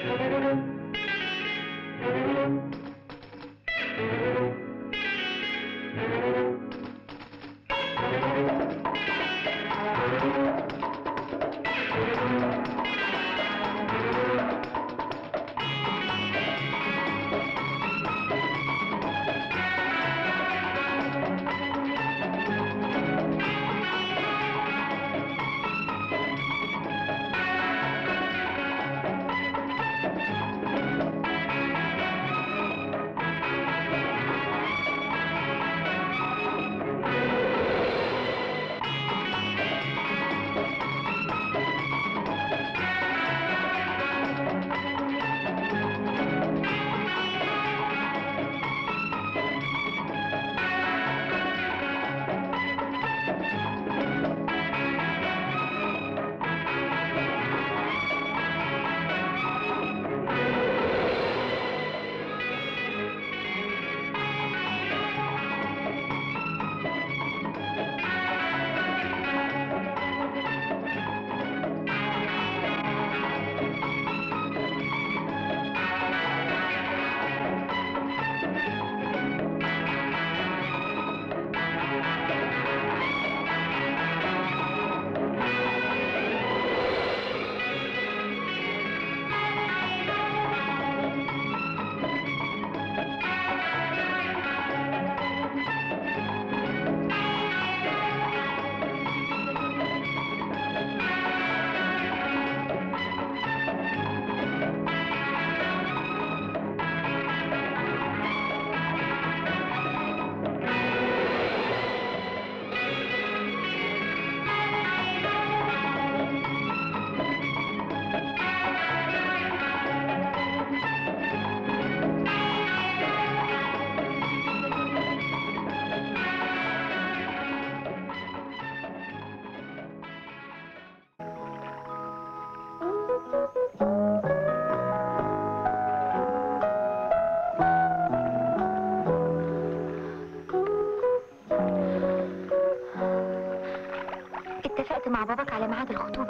اتفقت مع باباك على ميعاد الخطوبة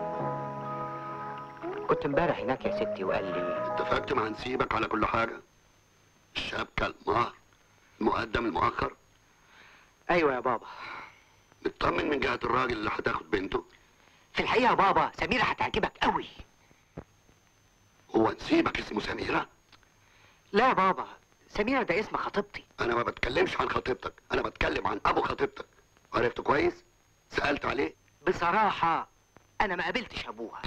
كنت امبارح هناك يا ستي وقال لي اتفقت مع نسيبك على كل حاجة الشبكة المهر المقدم المؤخر ايوه يا بابا مطمن من جهة الراجل اللي هتاخد بنته في الحقيقه يا بابا سميره هتعجبك قوي هو نسيبك اسمه سميرة لا يا بابا سميره ده اسم خطيبتي انا ما بتكلمش عن خطيبتك انا بتكلم عن ابو خطيبتك عرفته كويس سألت عليه بصراحه انا ما قابلتش ابوها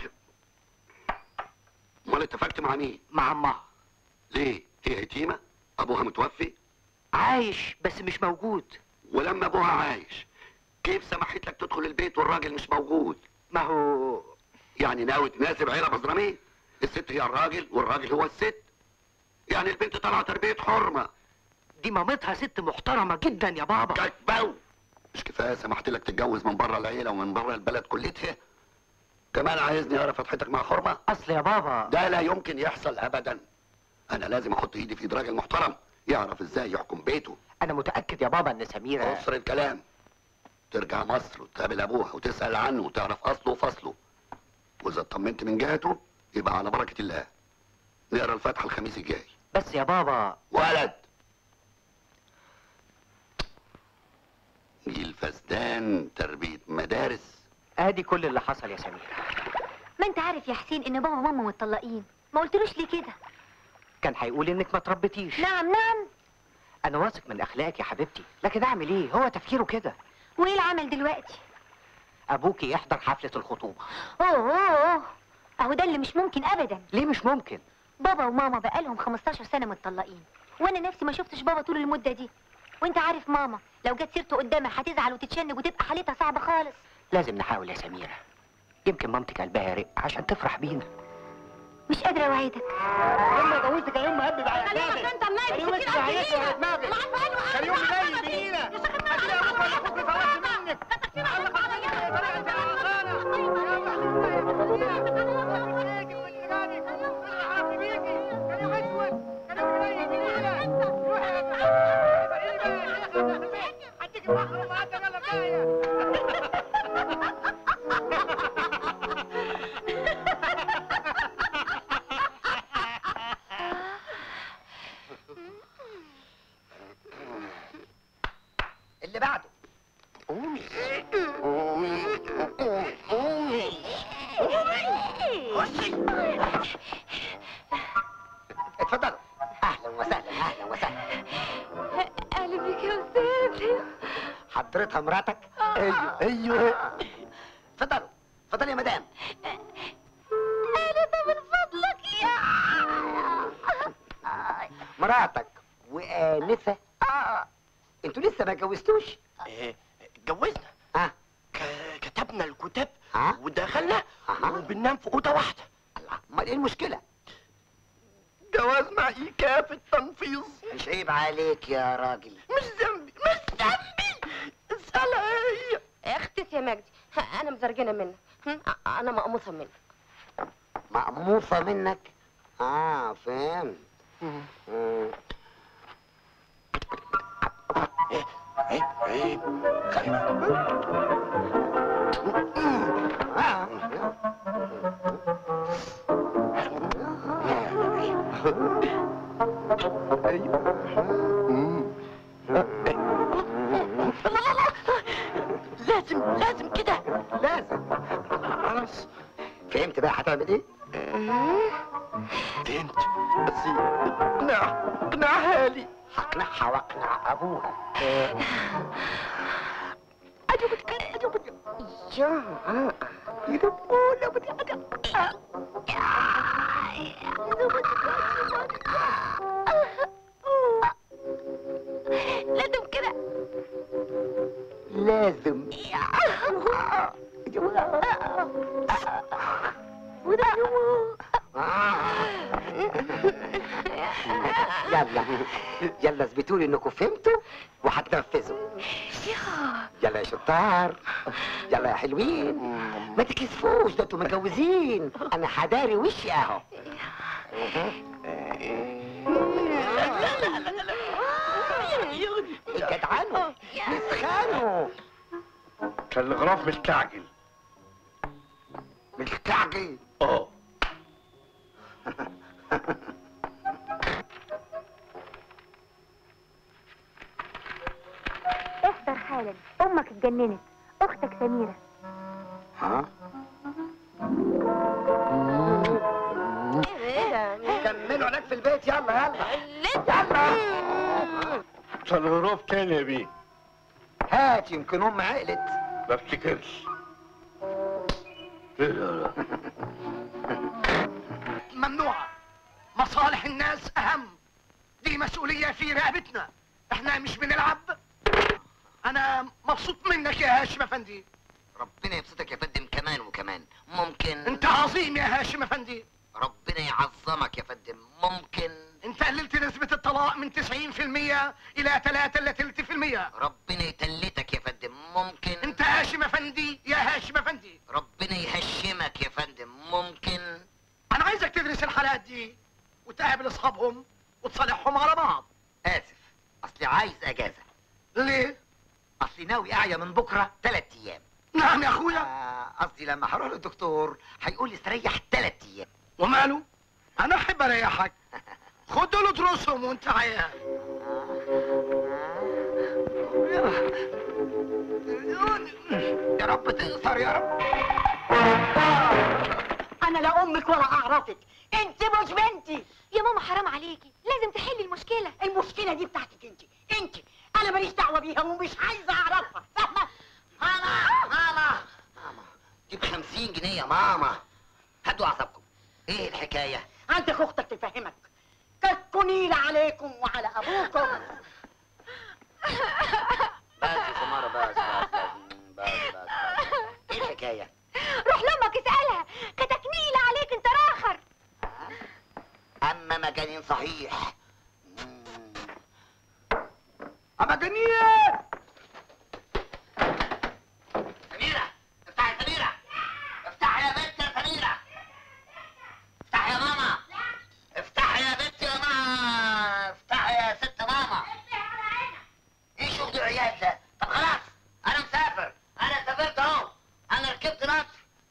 امال اتفقت مع مين مع امها ليه هي يتيمة ابوها متوفي عايش بس مش موجود ولما ابوها عايش كيف سمحت لك تدخل البيت والراجل مش موجود ما هو يعني ناوي تناسب عيلة بزرامية الست هي الراجل والراجل هو الست يعني البنت طالعة تربية حرمة دي مامتها ست محترمه جدا يا بابا كتبو مش كفاية سمحت لك تتجوز من بره العيلة ومن بره البلد كلتها كمان عايزني اقرا فتحتك مع حرمة اصل يا بابا ده لا يمكن يحصل ابدا انا لازم احط ايدي في ايد راجل محترم يعرف ازاي يحكم بيته انا متاكد يا بابا ان سميره قصر الكلام ترجع مصر وتقابل ابوها وتسال عنه وتعرف اصله وفصله واذا اطمنت من جهته يبقى على بركه الله نقرا الفاتحه الخميس الجاي بس يا بابا ولد جيل فسدان تربيه مدارس ادي كل اللي حصل يا سميره ما انت عارف يا حسين ان بابا وماما متطلقين ما قلتلوش ليه كده كان هيقول انك ما تربيتيش نعم نعم انا واثق من اخلاقك يا حبيبتي لكن اعمل ايه هو تفكيره كده وايه العمل دلوقتي ابوكي يحضر حفله الخطوبه اوه اوه اوه اهو ده اللي مش ممكن ابدا ليه مش ممكن بابا وماما بقالهم 15 سنه متطلقين وانا نفسي ما شفتش بابا طول المده دي وانت عارف ماما لو جت سيرته قدامها هتزعل وتتشنج وتبقى حالتها صعبه خالص لازم نحاول يا سميره يمكن مامتك قلبها رق عشان تفرح بينا مش قادره اوعدك لما اتجوزتك يا يوم مهبب على خليك انت منايم كان يوم انت عيطت على دماغك كان يوم منيل بينا ادي ابوك ولا اخوك فوت منك اللي بعده قومي قومي قومي قومي خشي اتفضلوا اهلا وسهلا اهلا وسهلا اهلا بك يا استاذ حضرتها مراتك ايوه ايوه اتفضلوا اتفضلي يا مدام اهلا من فضلك يا مراتك وآنسة اه انتوا لسه ما اتجوزتوش اتجوزنا ها ك- كتبنا الكتاب ها ودخلنا أها. وبننام في اوضه واحده الله امال ايه المشكلة جواز مع ايكاف التنفيذ مش عيب عليك يا راجل مش ذنبي مش ذنبي اسالها هي اختس يا مجدي ها، انا مزرجنه منك هم؟ انا مقموصه منك مقموصة منك اه فهمت مم. عيب عيب خايف آه. لازم لازم كده لازم خلاص فهمت بقى هتعمل ايه؟ فهمت بس اقنع اقنعها لي هقنعها واقنع ابوها لازم كده لازم يلا يلا اثبتوا لي انكم فهمتوا وهتنفذوا يلا يا شطار يلا يا حلوين ما تكسفوش ده انتوا متجوزين انا حداري وشي اهو جدعانوا اسخنوا الغراف مستعجل مستعجل اه احضر حالا امك اتجننت اختك سميره ها ايه ده كملوا هناك في البيت يلا يلا لسه يلا الغراف تاني يا بيه هات يمكن ام عقلت ما افتكرش ممنوعة مصالح الناس أهم دي مسؤولية في رقبتنا احنا مش بنلعب أنا مبسوط منك يا هاشم أفندي ربنا يبسطك يا فندم كمان وكمان ممكن أنت عظيم يا هاشم أفندي ربنا يعظمك يا فندم ممكن أنت قللت نسبة الطلاق من 90% إلى 3 إلى 3% ربنا يتلتك يا فندم ممكن أنت هاشم أفندي يا هاشم أفندي ربنا يهشمك يا فندم ممكن أنا عايزك تدرس الحالات دي وتقابل أصحابهم وتصالحهم على بعض اسف اصلي عايز اجازه ليه؟ اصلي ناوي اعيا من بكره ثلاث ايام نعم يا أخويا آه، قصدي لما هروح للدكتور هيقول لي استريح ثلاث ايام وماله؟ أنا أحب أريحك خد له دروسهم وأنت عيان يا رب تقصر يا رب انا لا امك ولا اعرفك انت مش بنتي يا ماما حرام عليكي لازم تحلي المشكله المشكله دي بتاعتك انت انت انا ماليش دعوه بيها ومش عايزه اعرفها فاهمه ماما ماما ماما دي ب 50 جنيه يا ماما هدوا اعصابكم ايه الحكايه عندك اختك تفهمك كتكوا نيلة عليكم وعلى ابوكم بس يا سمارة بس بس بس بس بس ايه الحكايه روح لامك اسالها كتكنيل عليك انت راخر اما مجانين صحيح أما جنيه سميرة افتحي يا سميرة افتحي يا بنت يا سميرة افتحي يا ماما افتحي يا بنت يا ماما افتحي يا ست ماما ايه شغل العيال ده طب خلاص انا مسافر انا سافرت اهو انا ركبت نصر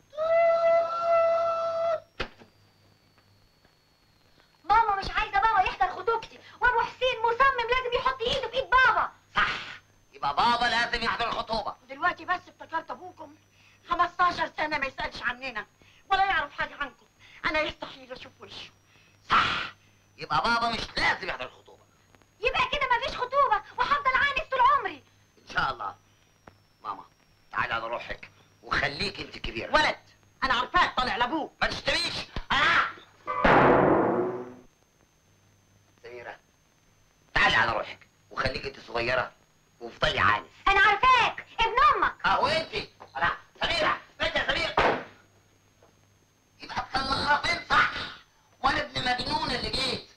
ماما مش عايزه بابا يحضر خطوبتي وابو حسين مصمم لازم يحط ايده في ايد بابا صح يبقى يبقى بابا لازم يحضر الخطوبه دلوقتي بس افتكرت ابوكم 15 سنه ما يسالش عننا ولا يعرف حاجه عنكم انا يستحيل اشوف وشه صح يبقى بابا مش لازم يحضر الخطوبه يبقى كده مفيش خطوبه وهفضل عانس طول عمري ان شاء الله ماما تعالي على روحك وخليك انت كبيره ولد انا عارفاك طالع لابوك ما تشتريش انا سميرة تعالي على روحك وخليك انت صغيرة وافضلي عانس انا عارفاك ابن امك اهو انت انا سميرة بنت يا سميرة يبقى الطلقتين صح وانا ابن مجنون اللي جيت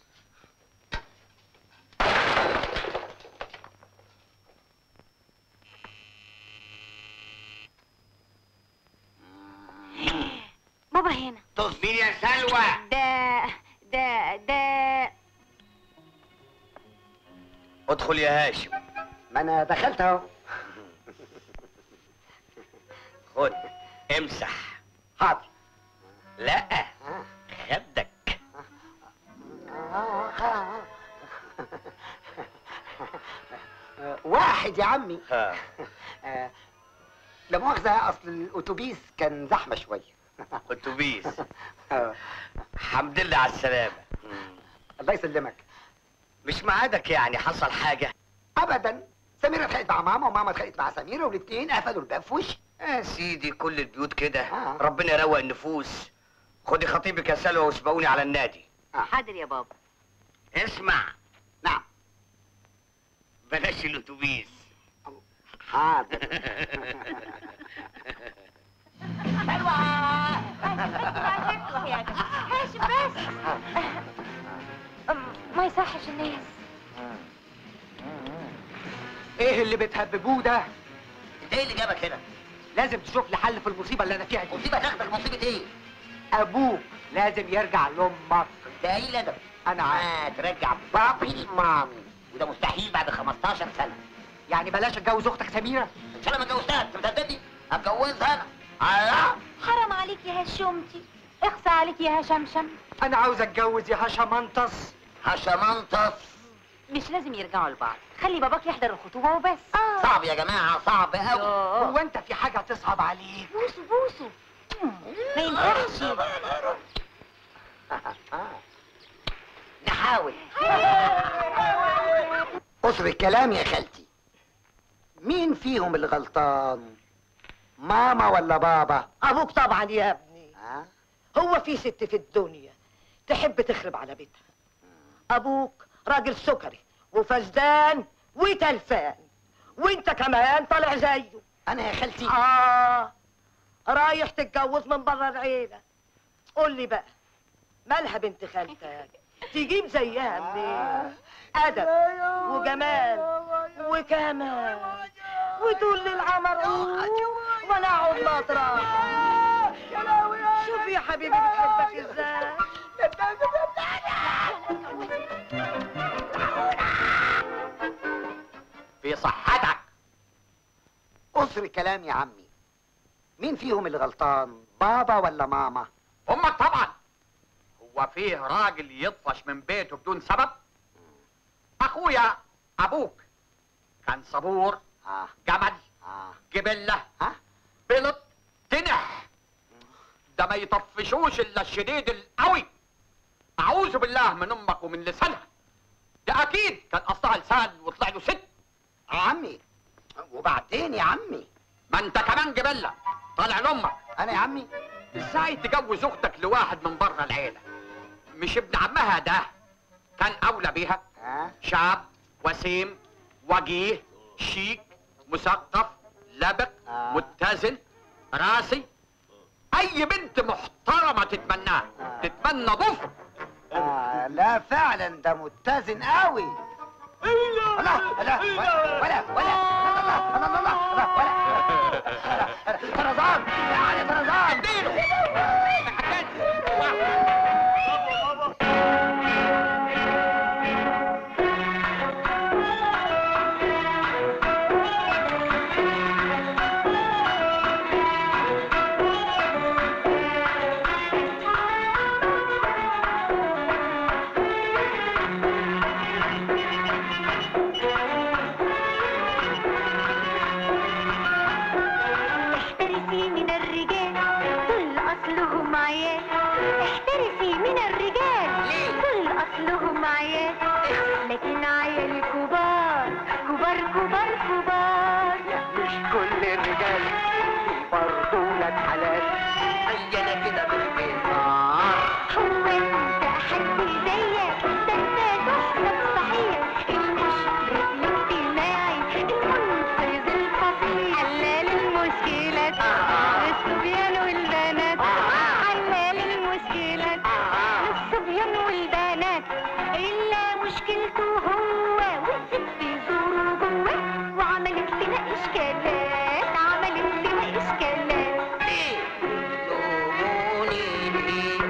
بابا هنا تصبري يا سلوى ده ده ده ادخل يا هاشم ما انا دخلت اهو خد امسح حاضر لا خدك واحد يا عمي ها آه، لا مؤاخذة أصل الأتوبيس كان زحمة شوية اتوبيس آه، الحمد لله على السلامة الله يسلمك مش معادك يعني حصل حاجة أبدا سميرة اتخانقت مع ماما وماما اتخانقت مع سميرة والاتنين قفلوا الباب في وشي يا سيدي كل البيوت كده آه. ربنا يروق النفوس خدي خطيبك يا سلوى واسبقوني على النادي حاضر يا بابا اسمع نعم بلاش الاتوبيس حاضر ماشي بس ما يصحش الناس إيه اللي بتهببوه ده؟ انت ايه اللي جابك هنا؟ لازم تشوف لي حل في المصيبة اللي أنا فيها دي مصيبة تاخدك مصيبة ايه؟ أبوك لازم يرجع لأمك ده ايه الادب؟ أنا عارف آه ترجع بابي مامي وده مستحيل بعد 15 سنة يعني بلاش أتجوز أختك سميرة ان شاء الله ما اتجوزتها انت بتهددني؟ هتجوزها انا الله حرام عليك يا هشومتي اخصى عليك يا هشمشم أنا عاوز أتجوز يا هشمنطس هشمنطف مش لازم يرجعوا لبعض خلي باباك يحضر الخطوبة وبس اه صعب يا جماعة صعب قوي هو أنت في حاجة تصعب عليك بوسو بوسو ما ينفعش نحاول قصر الكلام يا خالتي مين فيهم اللي غلطان ماما ولا بابا ابوك طبعا يا ابني ها هو في ست في الدنيا تحب تخرب على بيتها ابوك راجل سكري وفسدان وتلفان وانت كمان طالع زيه انا يا خالتي اه رايح تتجوز من بره العيله قول لي بقى مالها بنت خالتك تجيب زيها منين ادب وجمال وكمال وتقول للعمر قوم وانا اقعد مطرح شوف يا حبيبي بتحبك ازاي في صحتك قصر الكلام يا عمي مين فيهم اللي غلطان بابا ولا ماما امك طبعا هو فيه راجل يطفش من بيته بدون سبب اخويا ابوك كان صبور اه جمل اه جبله ها بلط تنح ده ما يطفشوش الا الشديد القوي اعوذ بالله من امك ومن لسانها ده اكيد كان قصدها لسان وطلع له ست عمي وبعدين يا عمي ما انت كمان جبله طالع لامك انا يا عمي ازاي تجوز اختك لواحد من بره العيله مش ابن عمها ده كان اولى بيها ها شاب وسيم وجيه شيك مثقف لبق آه. متزن راسي اي بنت محترمه تتمناه آه. تتمنى ضفر آه لا فعلا ده متزن قوي لا لا ولا ولا ولا لا لا لا لا لا لا ولا طرزان يعني طرزان اديله احترسي من الرجال ليه؟ دول اصلهم عيال لكن عيال كبار كبار كبار كبار مش كل الرجال برضه ولاد حلال هيا انا كده باختصار هو انت حد زيك ده انت تحسب صحيح المشرف الاجتماعي المنقذ الفصيح حلال المشكلات الصبيان والبنات حلال المشكلات الصبيان والبنات الا مشكلته هو والست زوره جواه وعملت لنا اشكالات عملت لنا اشكالات ليه بتلوموني ليه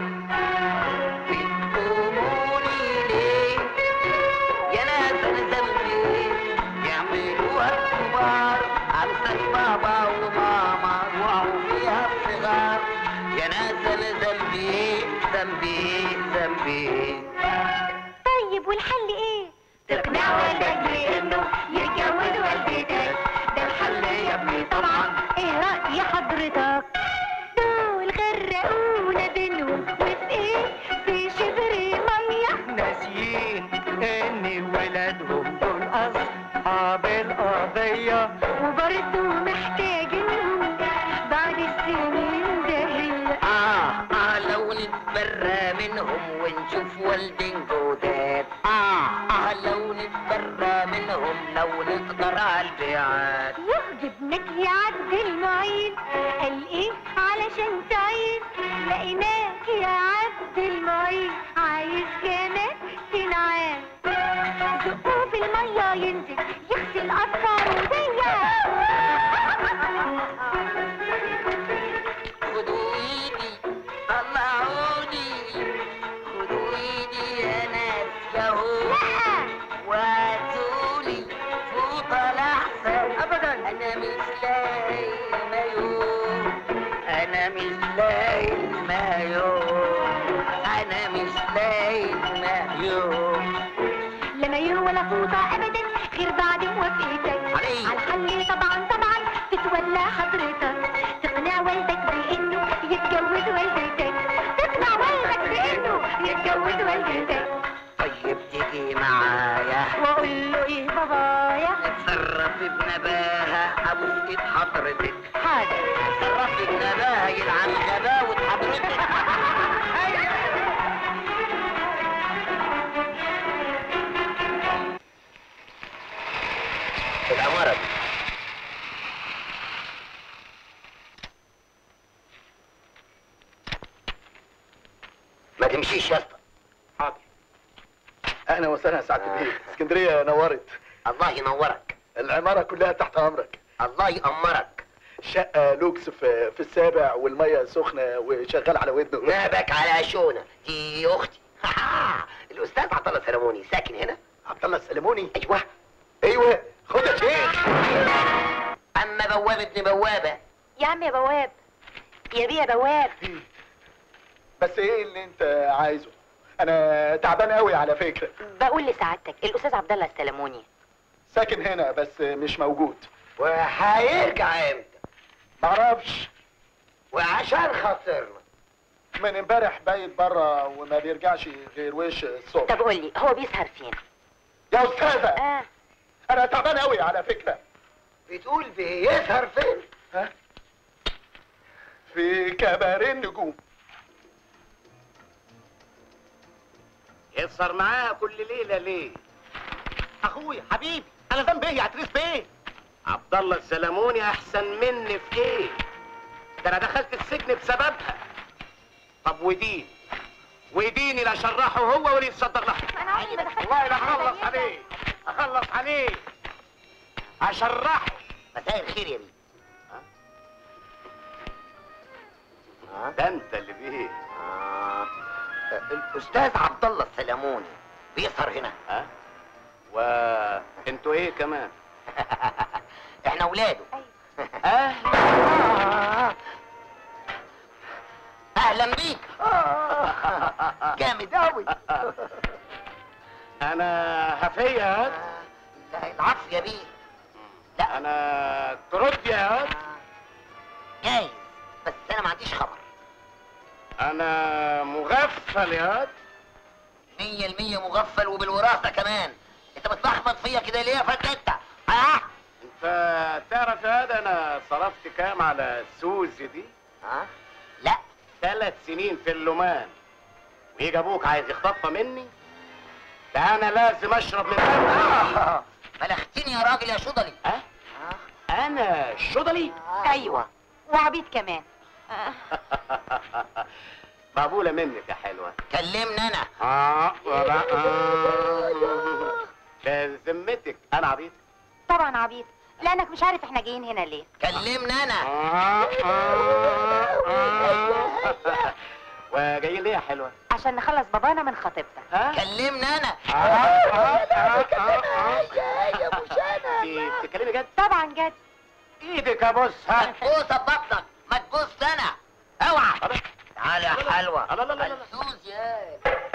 بتلوموني ليه يا ناس انا ذنبي ايه يعملوها الكبار امسك بابا وماما وقعوا فيها الصغار يا ناس انا ذنبي ايه ذنبي ايه ذنبي ايه طيب والحل ايه؟ تقنع والدك بانه يتجوز والدتك ده الحل يا ابني طبعا ايه رأي حضرتك؟ دول غرقونا بينهم وفي ايه؟ في شبر ميه ناسيين ان ولادهم دول اصحاب القضيه وبرضه محتاجينهم بعد السنين دهية آه آه لو نتبرى منهم ونشوف والدين جداد آه آه لو نتبرى منهم لو نقدر على البيعات يخجب نجي عبد المعين قال ايه علشان تعيد لقيناك يا عبد المعين عايز كمان تنعاد زقوه في المية ينزل يغسل أطفال خدوا ايدي طلعوني خدوا ايدي يا ناس يهو وهاتولي فوطة لحسن ابدا انا مش لاقي المايو انا مش لاقي المايو انا مش لاقي المايو لا مايو ولا فوطة أبدا غير بعد موافقتك علي. على الحل طبعا طبعا تتولى حضرتك تقنع والدك بإنه يتجوز والدتك تقنع والدك بإنه يتجوز والدتك طيب تيجي معايا وأقول له إيه بابايا اتصرف بنباهة ابوس ايد حضرتك حاضر اتصرف بنباهة يلعن غباوة حضرتك العمارة دي ما تمشيش يا اسطى حاضر اهلا وسهلا يا سعاده البيه اسكندريه نورت الله ينورك العماره كلها تحت امرك الله يأمرك شقه لوكس في في السابع والميه سخنه وشغال على ودنه نابك على شونة دي اختي الاستاذ عبد الله سلموني ساكن هنا عبد الله السلموني ايوه ايوه خد يا شيخ اما بواب ابن بوابه يا عم يا بواب يا بيه يا بواب بس ايه اللي انت عايزه انا تعبان قوي على فكره بقول لسعادتك الأستاذ عبد الله السلموني ساكن هنا بس مش موجود وهيرجع امتى معرفش وعشان خاطرنا من امبارح بايت بره وما بيرجعش غير وش الصبح طب قول لي هو بيسهر فين؟ يا استاذه اه انا تعبان قوي على فكره بتقول بيسهر فين ها في كباريه النجوم يسهر معاها كل ليله ليه اخويا حبيبي انا ذنبي ايه يا عتريس بيه عبد الله السلموني احسن مني في ايه ده انا دخلت السجن بسببها طب ودين وديني لا شرحه هو ولا يتصدق له أنا عمري ما دخلت والله لا اخلص عليه اخلص عليه اشرحه مساء الخير يا بيه ده انت اللي بيه آه. الاستاذ عبد الله السلموني بيسهر هنا ها وانتوا ايه كمان احنا اولاده اهلا اهلا بيك جامد قوي انا هفيه هات لا العفو يا بيه انا ترد يا هات جايز بس انا ما عنديش خبر انا مغفل يا واد مية المية مغفل وبالوراثة كمان انت بتلخبط فيا كده ليه يا فندتا ها انت تعرف يا واد انا صرفت كام على سوزي دي ها لا ثلاث سنين في اللومان ويجي ابوك عايز يخطفها مني ده انا لازم اشرب من آه. بلغتني يا راجل يا شضلي ها انا الشضلي ايوه وعبيد كمان مقبولة منك يا حلوة كلمني انا اه ولا آه. بذمتك انا عبيط طبعا عبيد لانك مش عارف احنا جايين هنا ليه كلمني انا آه، آه، آه. وجايين ليه يا حلوة؟ عشان نخلص بابانا من خطيبتك ها؟ كلمني انا آه، آه، آه، آه، آه. انت بتتكلمي جد؟ طبعا جد ايدك ابوسها تبوسه ببطنك ما تبوس انا اوعى تعالى يا حلوة لا، لا، لا، لا. السوز يا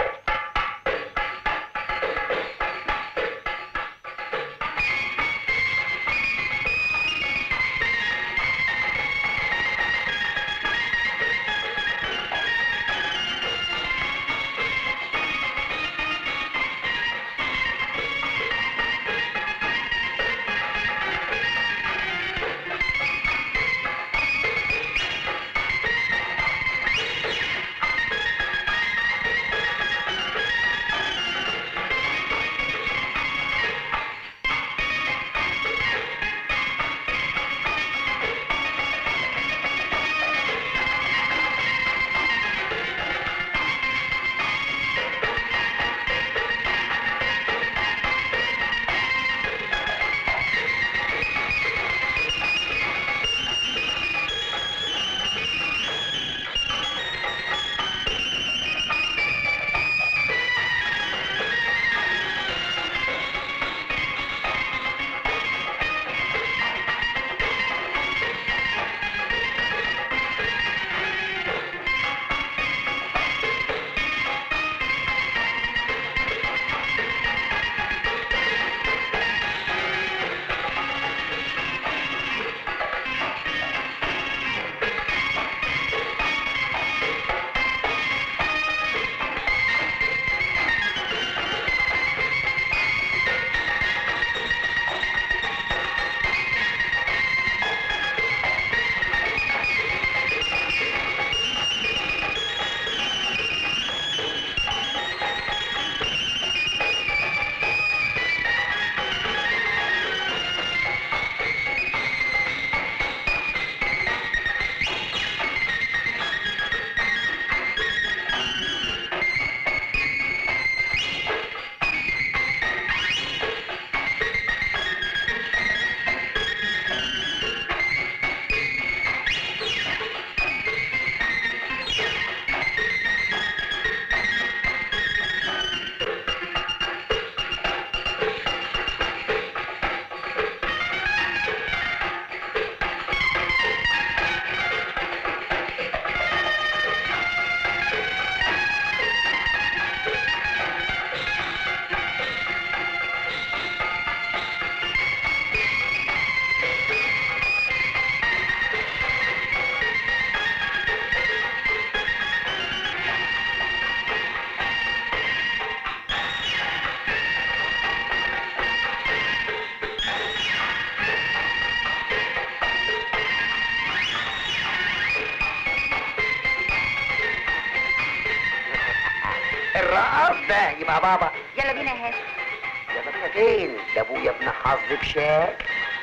الرقص ده يبقى بابا يلا بينا يا هاشم يا بابا فين ده ابويا ابن حظك شاك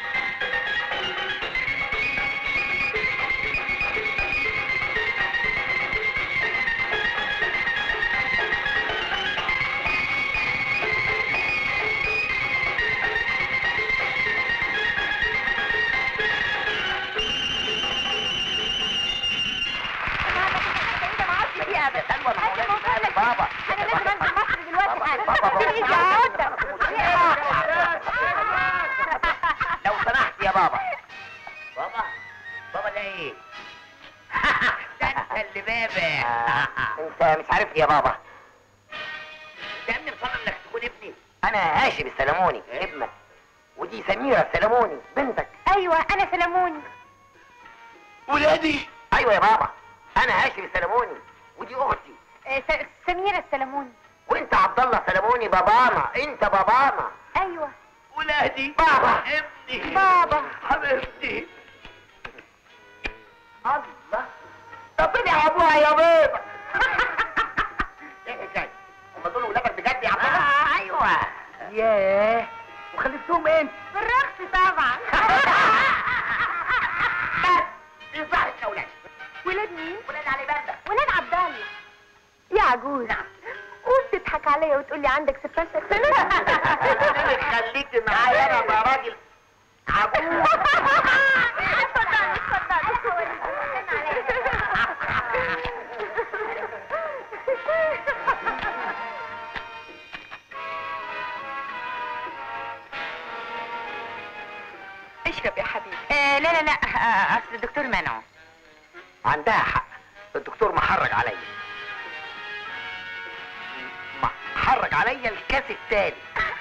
بابا انا لازم انزل مصر دلوقتي بابا، حالا بابا، سيب ايدي بابا. عودة لو سمحت يا بابا بابا بابا ده ايه ده انت اللي بابا انت مش عارف يا بابا انت يا ابني مصمم انك تكون ابني انا هاشم السلموني ابنك ودي سميرة السلموني بنتك ايوه انا سلموني ولادي ايوه يا بابا انا هاشم السلموني ودي اختي آه، س- سميرة السلموني وانت عبد الله سلموني بابانا انت بابانا ايوه ولادي بابا ابني بابا حبيبتي الله طب يا ابوها يا بابا ايه ازاي هم دول ولادك بجد يا عبد الله آه ايوه ياه وخلفتهم انت بالرقص طبعا بس دي صحة اولاد ولاد مين؟ ولاد علي بندر ولاد عبد الله يا عجوز قول تضحك عليا وتقول لي عندك 16 سنة خليك معايا انا بقى راجل عجوز اتفضل اتفضل اشرب يا حبيبي آه لا لا لا آه، اصل الدكتور منعه عندها حق الدكتور محرج عليا محرج عليا الكاس التاني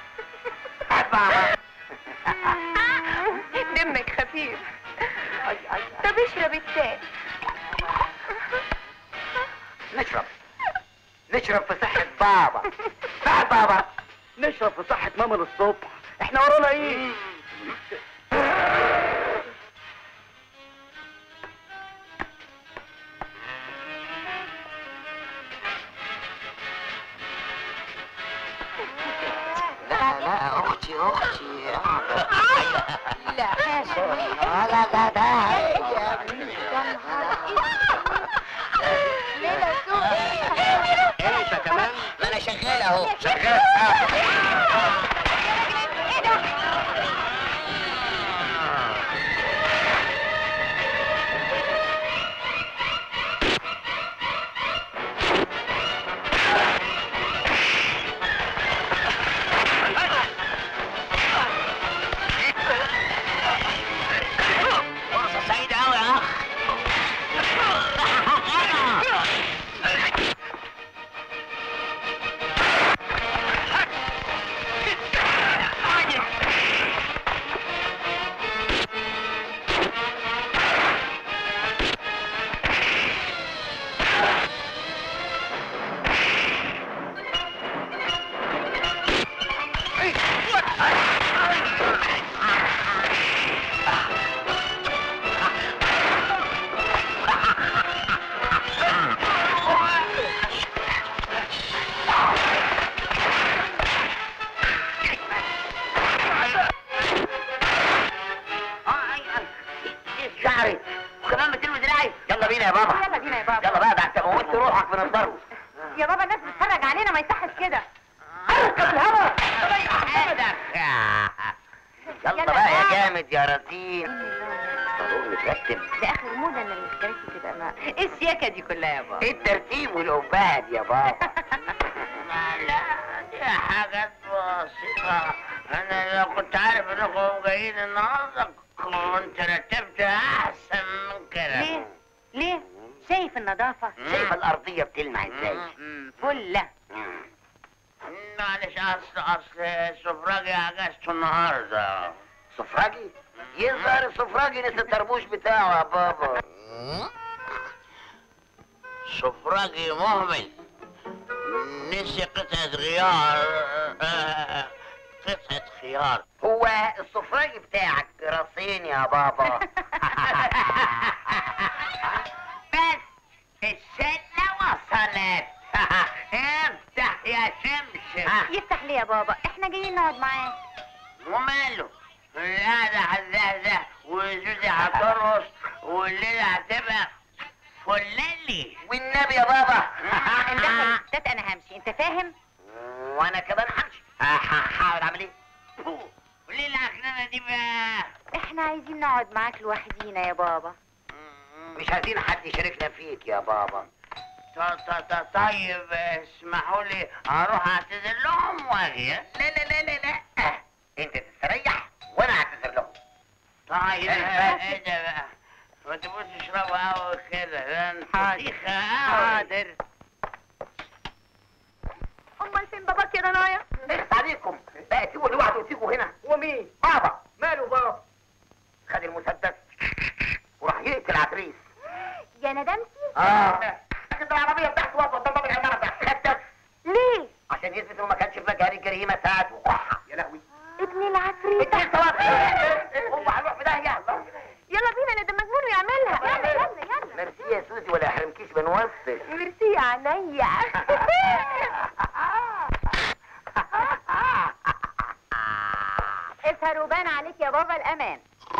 دمك خفيف أي أي طب اشرب التاني نشرب نشرب في صحة بابا صحة بابا نشرب في صحة ماما للصبح احنا ورانا ايه لا لا اختي اختي لا لا لا لا لا انت كمان ما انا شغال اهو شغال فرصة سعيدة أوي يا أخ شعري وكمان بتلوي دراعي يلا بينا يا بابا يلا بينا يا بابا يلا بقى ده انت موتت روحك من الضرب يا بابا الناس بتتفرج علينا ما يصحش كده اركب الهوا يلا يلا بقى يا بقى. جامد يا رزين صالون مترتب ده اخر موضه ان الكراسي تبقى ما ايه السياكه دي كلها يا بابا ايه الترتيب والأوباد يا بابا لا دي حاجات بسيطة أنا لو كنت عارف إنكم جايين النهاردة كنت رتبت أحسن من كده ليه ليه شايف النظافه شايف الأرضية بتلمع إزاي؟ فله معلش أصل أصل سفراجي أجازته النهاردة سفراجي؟ يظهر السفراجي نسي الطربوش بتاعه يا بابا سفراجي مهمل نسي قطعة غيار آه، قطعة خيار هو السفراجي بتاعك راسين يا بابا بس السنة وصلت افتح يا شمشم يفتح ليه يا بابا احنا جايين نقعد معاه وماله القعدة هتزهزه وزوزي هترقص والليلة هتبقى فلالي والنبي يا بابا اندخل الستات انا همشي انت فاهم وانا كمان همشي هحاول اعمل ايه وليه العكنانة دي بقى احنا عايزين نقعد معاك لوحدينا يا بابا مش عايزين حد يشاركنا فيك يا بابا طيب اسمحوا لي اروح اعتذر لهم واجي لا لا لا لا لا انت تستريح وانا اعتذر لهم طيب ايه ده بقى ما تبقوش تشربوا قهوه كده ده انت سيخه حاضر امال فين باباك يا ضنايا اخس عليكم بقى سيبوا لوحده وسيبوا هنا ومين؟ بابا ماله بابا؟ خد المسدس وراح يقتل عتريس يا ندمتي اه كده العربيه بتاعتي عشان يثبت انه ما كانش في مكان الجريمه ساعة وقعها يا لهوي ابن العفريت انت هو هنروح في داهيه يلا بينا ده مجنون ويعملها يلا يلا يلا ميرسي يا سوزي ولا يحرمكيش بنوصل ميرسي يا عينيا اسهر وبان عليك يا بابا الامان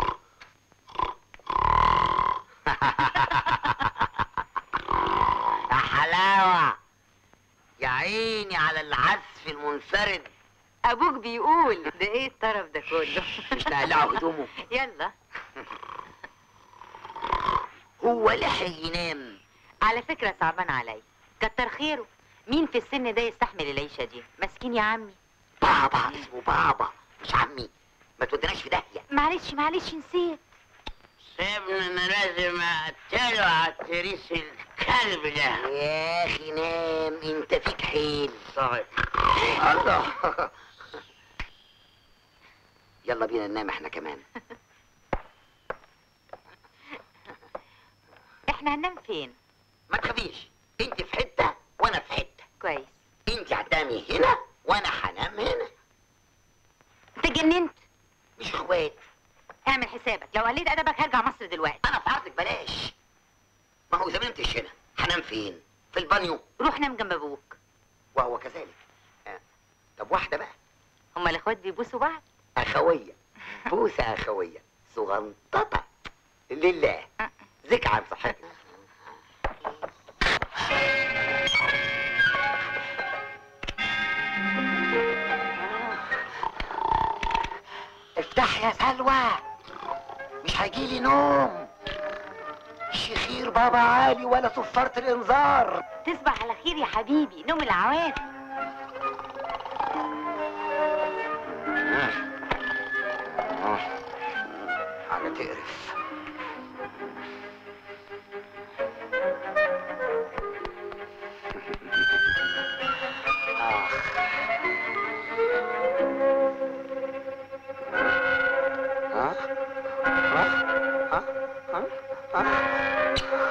يا حلاوة يا عيني على العزف المنفرد ابوك بيقول ده ايه الطرف ده كله مش نقلعه هدومه يلا هو لحق ينام على فكرة صعبان عليا كتر خيره مين في السن ده يستحمل العيشة دي مسكين يا عمي بابا اسمه بابا مش عمي ما تودناش في داهية معلش معلش نسيت سيبني انا لازم اقتله على التريس الكلب ده يا اخي نام انت فيك حيل صحيح الله يلا بينا ننام احنا كمان احنا هننام فين ما تخافيش انت في حته وانا في حته كويس انت هتنامي هنا وانا هنام هنا انت جننت مش اخوات اعمل حسابك لو قليت ادبك هرجع مصر دلوقتي انا في عرضك بلاش ما هو اذا ما نمتش هنا هنام فين في البانيو روح نام جنب ابوك وهو كذلك آه. طب واحده بقى هما الاخوات بيبوسوا بعض اخويه بوسه اخويه صغنططه لله ذكر عن صحتك افتح يا سلوى مش هيجيلي نوم شخير بابا عالي ولا صفارة الانذار تصبح على خير يا حبيبي نوم العواد حاجة تقرف آخ. ها؟ ها؟ ها؟ ها؟ ها؟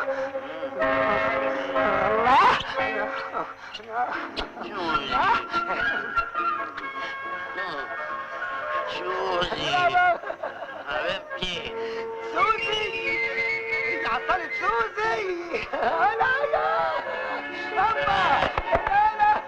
شوزي حبيبتي سوزي انت عطلت سوزي انا انا اما انا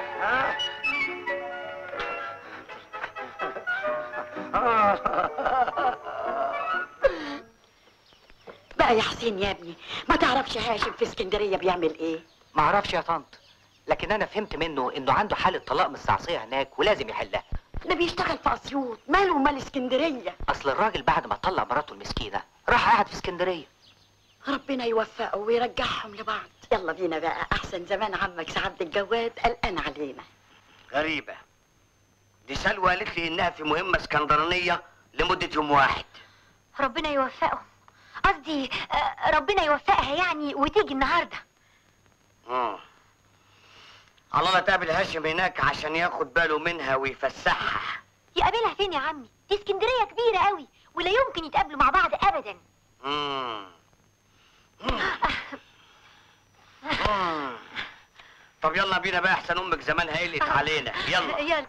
بقى يا حسين يا ابني ما تعرفش هاشم في اسكندريه بيعمل ايه ما اعرفش يا طنط لكن انا فهمت منه انه عنده حالة طلاق مستعصية هناك ولازم يحلها ده بيشتغل في اسيوط ماله ومال اسكندريه اصل الراجل بعد ما طلق مراته المسكينة راح قعد في اسكندرية ربنا يوفقه ويرجعهم لبعض يلا بينا بقى احسن زمان عمك سعد الجواد قلقان علينا غريبة دي سلوى قالت لي انها في مهمة اسكندرانية لمدة يوم واحد ربنا يوفقهم قصدي آه، ربنا يوفقها يعني وتيجي النهارده اه على الله تقابل هاشم هناك عشان ياخد باله منها ويفسحها يقابلها فين يا عمي دي اسكندريه كبيره قوي ولا يمكن يتقابلوا مع بعض ابدا مم. مم. مم. طب يلا بينا بقى احسن امك زمانها قلقت علينا يلا يلا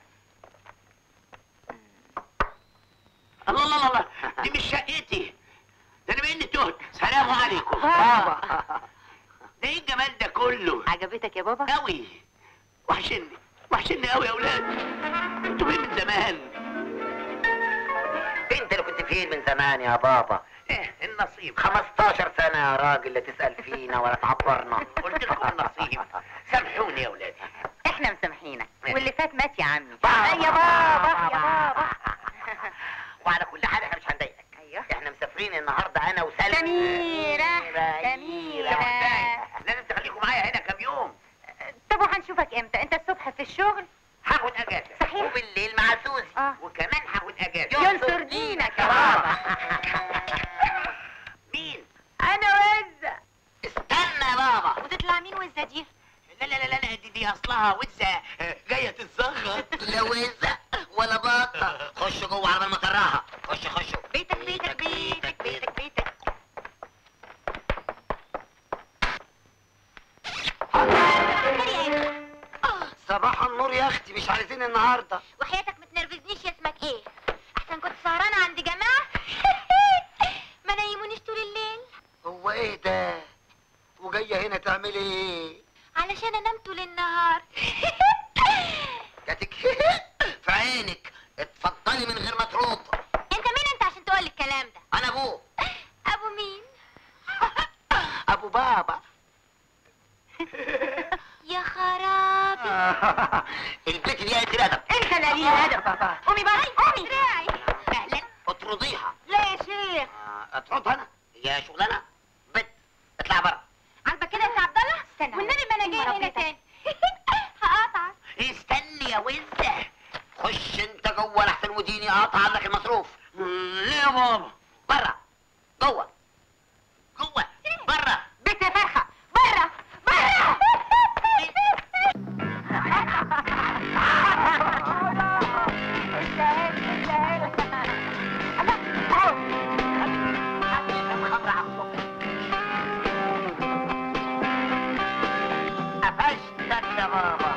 الله الله الله دي مش شقتي ده انا باني تهت سلام عليكم بابا. ده ايه الجمال ده كله عجبتك يا بابا قوي وحشني وحشني قوي يا اولاد انتوا فين من زمان انت اللي كنت فين من زمان يا بابا ايه النصيب 15 سنة يا راجل لا تسأل فينا ولا تعبرنا قلت لكم النصيب سامحوني يا اولادي احنا مسامحينك واللي فات مات يا عمي بابا. يا بابا يا بابا وعلى كل حال احنا مش هنضايقك ايوه احنا مسافرين النهارده انا وسلمى سميرة، سميرة سميرة. لازم تخليكم معايا هنا كام يوم طب وهنشوفك امتى انت الصبح في الشغل هاخد اجازه صحيح. وبالليل مع سوزي آه. وكمان هاخد اجازه ينصر دينك يا بابا مين انا وزة استنى يا بابا وتطلع مين وزة دي لا لا لا لا لا، دي, دي اصلها وزه جايه تتزغط لا وزه ولا بطه خشوا جوه على ما اكرهها خشوا خشوا بيتك بيتك بيتك بيتك بيتك صباح النور يا عايزين النهارده وحياتك ما تنرفزنيش يا اسمك ايه احسن كنت سهرانه عند جماعه ما نيمونيش طول الليل هو ايه ده وجايه هنا تعملي ايه علشان انام طول النهار جاتك في عينك اتفضلي من غير ما تروط انت مين انت عشان تقول الكلام ده انا ابوه ابو مين ابو بابا يا خرابي البيت دي قلت الادب انت اللي قليل الادب بابا قومي بقى قومي دراعي اهلا اطرديها لا يا شيخ آه، اطردها انا هي شغلانه بت اطلع بره عاجبك كده يا عبد الله استنى. والنبي ما انا جاي هنا تاني هقطعك استني يا وزه خش انت جوه لحسن المديني اقطع لك المصروف ليه يا ماما بره جوه جوه بره بيت يا فرخه بره بره قفشتك يا بابا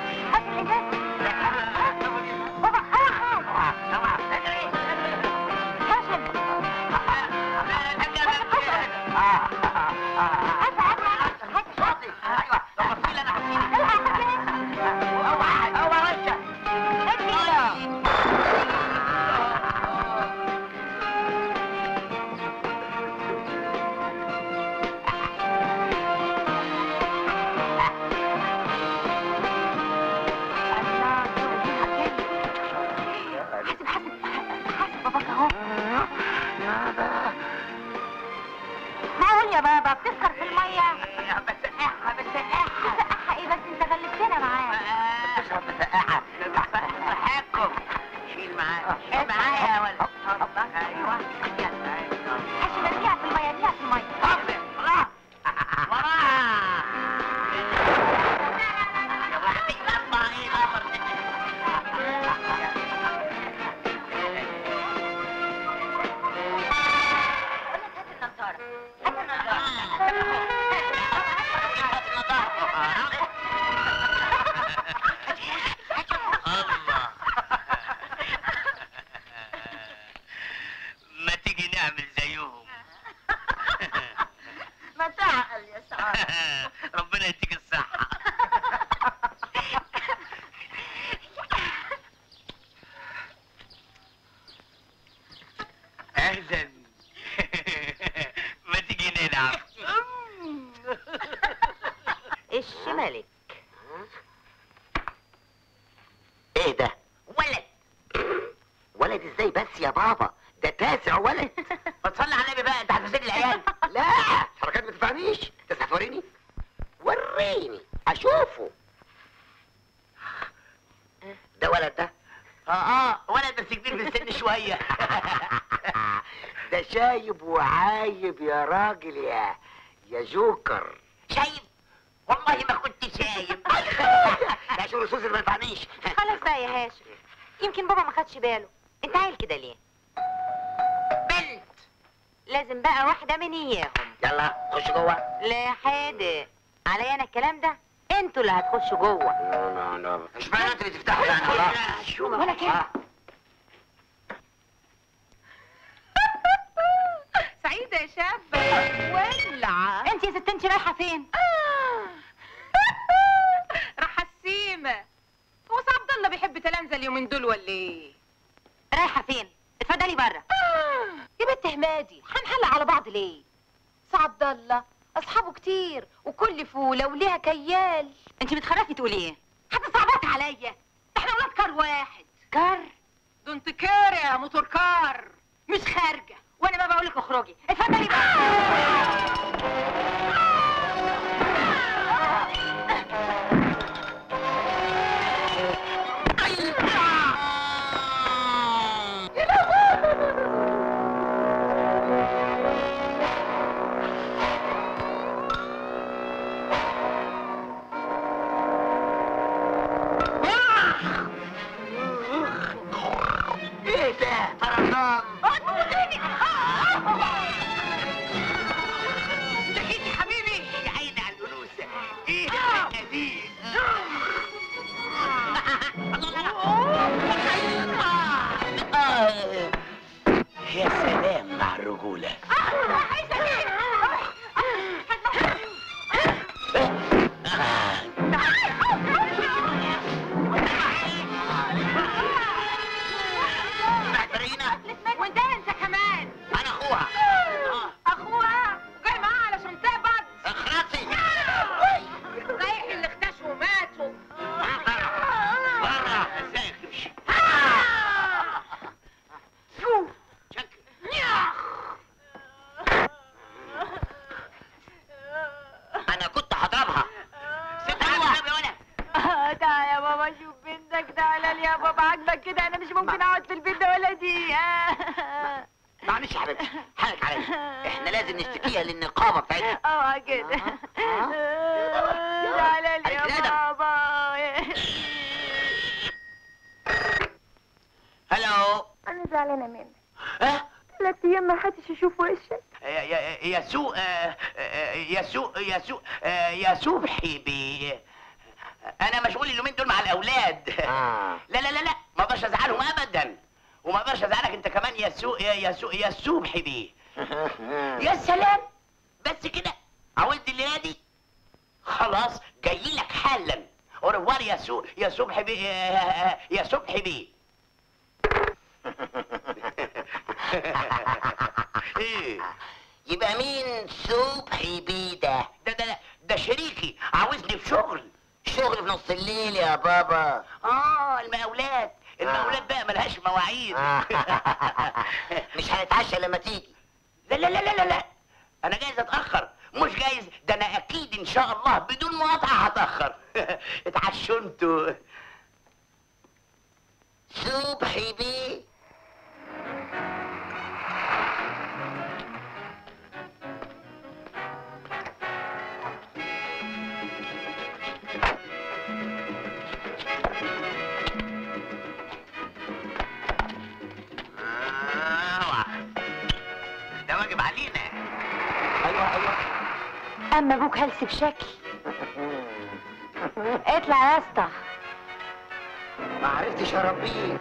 حاسب حاسب حاسب باباك اهو معقول يا بابا بتسهر في الميه بسقعها بسقعها تسقعها ايه بس انت غلبتنا معاك تشرب مسقعة صحيكم شيل معايا شيل معايا يا ولد ايوه حاسب ارميها في الميه ارميها في الميه وراه وراه يا وحدي لما ايه خبر الله ما تيجي نعمل زيهم ما تعقل يا سعاد ربنا يديك الصحة أهلا ما تيجي نلعب ايش مالك ايه ده؟ ولد ولد ازاي بس يا بابا؟ ده تاسع ولد ما تصلي على النبي بقى انت هتفسد العيال لا حركات ما تنفعنيش انت هتوريني وريني اشوفه ده ولد ده اه اه ولد بس كبير في السن شويه ده شايب وعايب يا راجل يا يا جوكر شايب والله ما كنت شايب لا شغل سوسي ما ينفعنيش خلاص بقى يا هاشم يمكن بابا ما خدش باله انت عيل كده ليه بنت لازم بقى واحده من اياهم يلا خش جوه لا حادق عليا انا الكلام ده انتوا اللي هتخشوا جوه لا لا لا اشمعنى انت اللي تفتحوا يعني خلاص شو ولا كده. سعيدة يا شابة ولعة انت يا ست انت رايحه فين راح السيمة هو سعد عبد الله بيحب تلامذة اليومين دول ولا ايه؟ رايحه فين اتفضلي بره يا بنت همادي هنحلق على بعض ليه؟ سعد عبد الله اصحابه كتير وكل فولة وليها كيال انت بتخرفي تقولي ايه هتصعبات عليا ده احنا ولاد كار واحد كار ده انت كار يا موتور كار مش خارجة وانا ما بقولك اخرجي اتفضلي بره ايه ده؟ طرزان كده انا مش ممكن اقعد في البيت ده ولا دقيقه معلش يا حبيبتي حقك عليا احنا لازم نشتكيها للنقابه بتاعتها اه كده تعالى لي يا بابا هلو انا زعلانه منك ها ثلاث ايام ما حدش يشوف وشك يا يا يسوع يسوع يسوع يسوع بحبي انا مشغول اليومين دول مع الاولاد لا لا لا لا ما اقدرش ازعلهم ابدا وما اقدرش ازعلك انت كمان يسوع يا يسوع يسوع بحبي يا سلام بس كده عاوزت الليله دي خلاص جاي لك حالا اوروار يا سو يا صبح بي يا صبح بي إيه؟ يبقى مين صبحي بيه ده؟ ده ده ده شريكي عاوزني في شغل شغل في نص الليل يا بابا اه المقاولات المقاولات بقى ملهاش مواعيد مش هنتعشى لما تيجي لا لا لا لا لا لا انا جايز اتاخر مش جايز ده انا اكيد ان شاء الله بدون مقاطعه هتاخر اتعشوا انتوا صبحي بيه آه، ده واجب علينا ايوه ايوه اما ابوك هلس بشكل اطلع يا اسطى ما عرفتش اربيه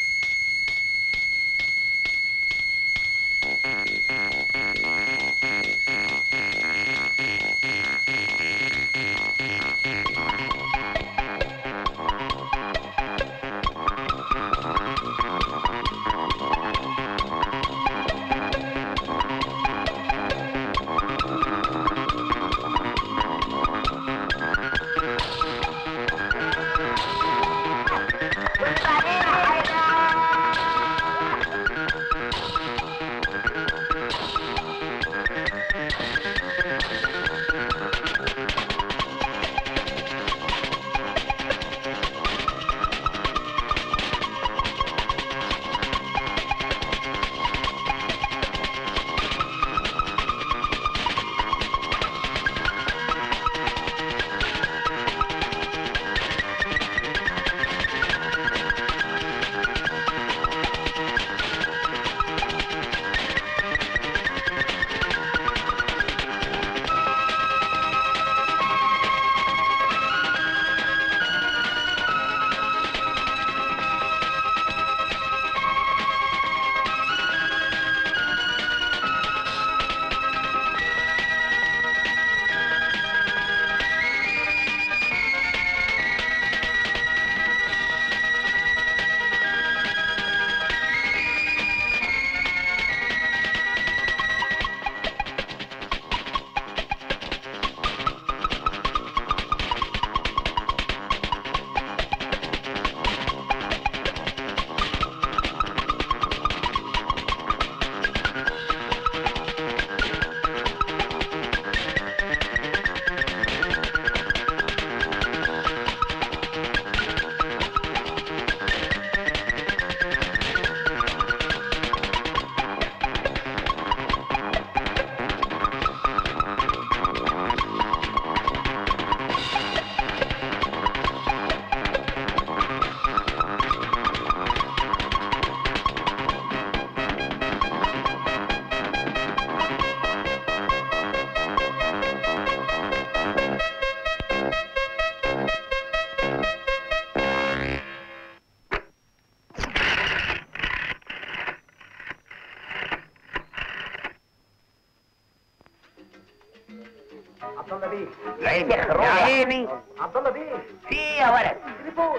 عبد الله بيه العين يا عيني عبد الله بيه في إيه يا ولد تليفون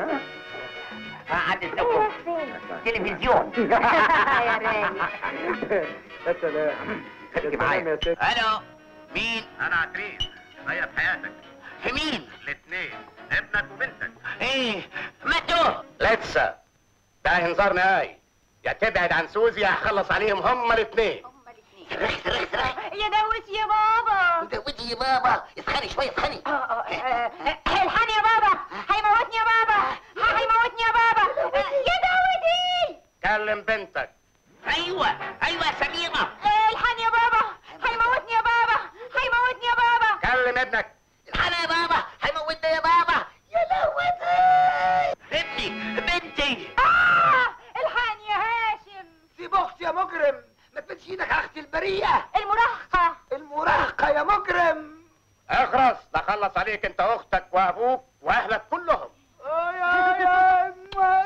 قعد الدكتور تلفزيون يا راجل يا سلام خليكي معايا يا ست الو مين انا عتريس غير حياتك في مين الاثنين ابنك وبنتك ايه ماتوا لسه ده انذار نهائي يا تبعد عن سوزي يا هخلص عليهم هما الاثنين صرخ صرخ صرخ يا دوس يا بابا ودي يا بابا اسخني شويه اسخني الحقني يا بابا هيموتني يا بابا هيموتني يا بابا يا ابنك الحالة يا بابا هيموتني يا بابا يا لهوتي ابني بنتي الحقني يا هاشم سيب اختي يا مجرم ما تمدش ايدك يا اختي البريئه المراهقة المراهقه يا مجرم اخرس نخلص عليك انت واختك وابوك واهلك كلهم يا يا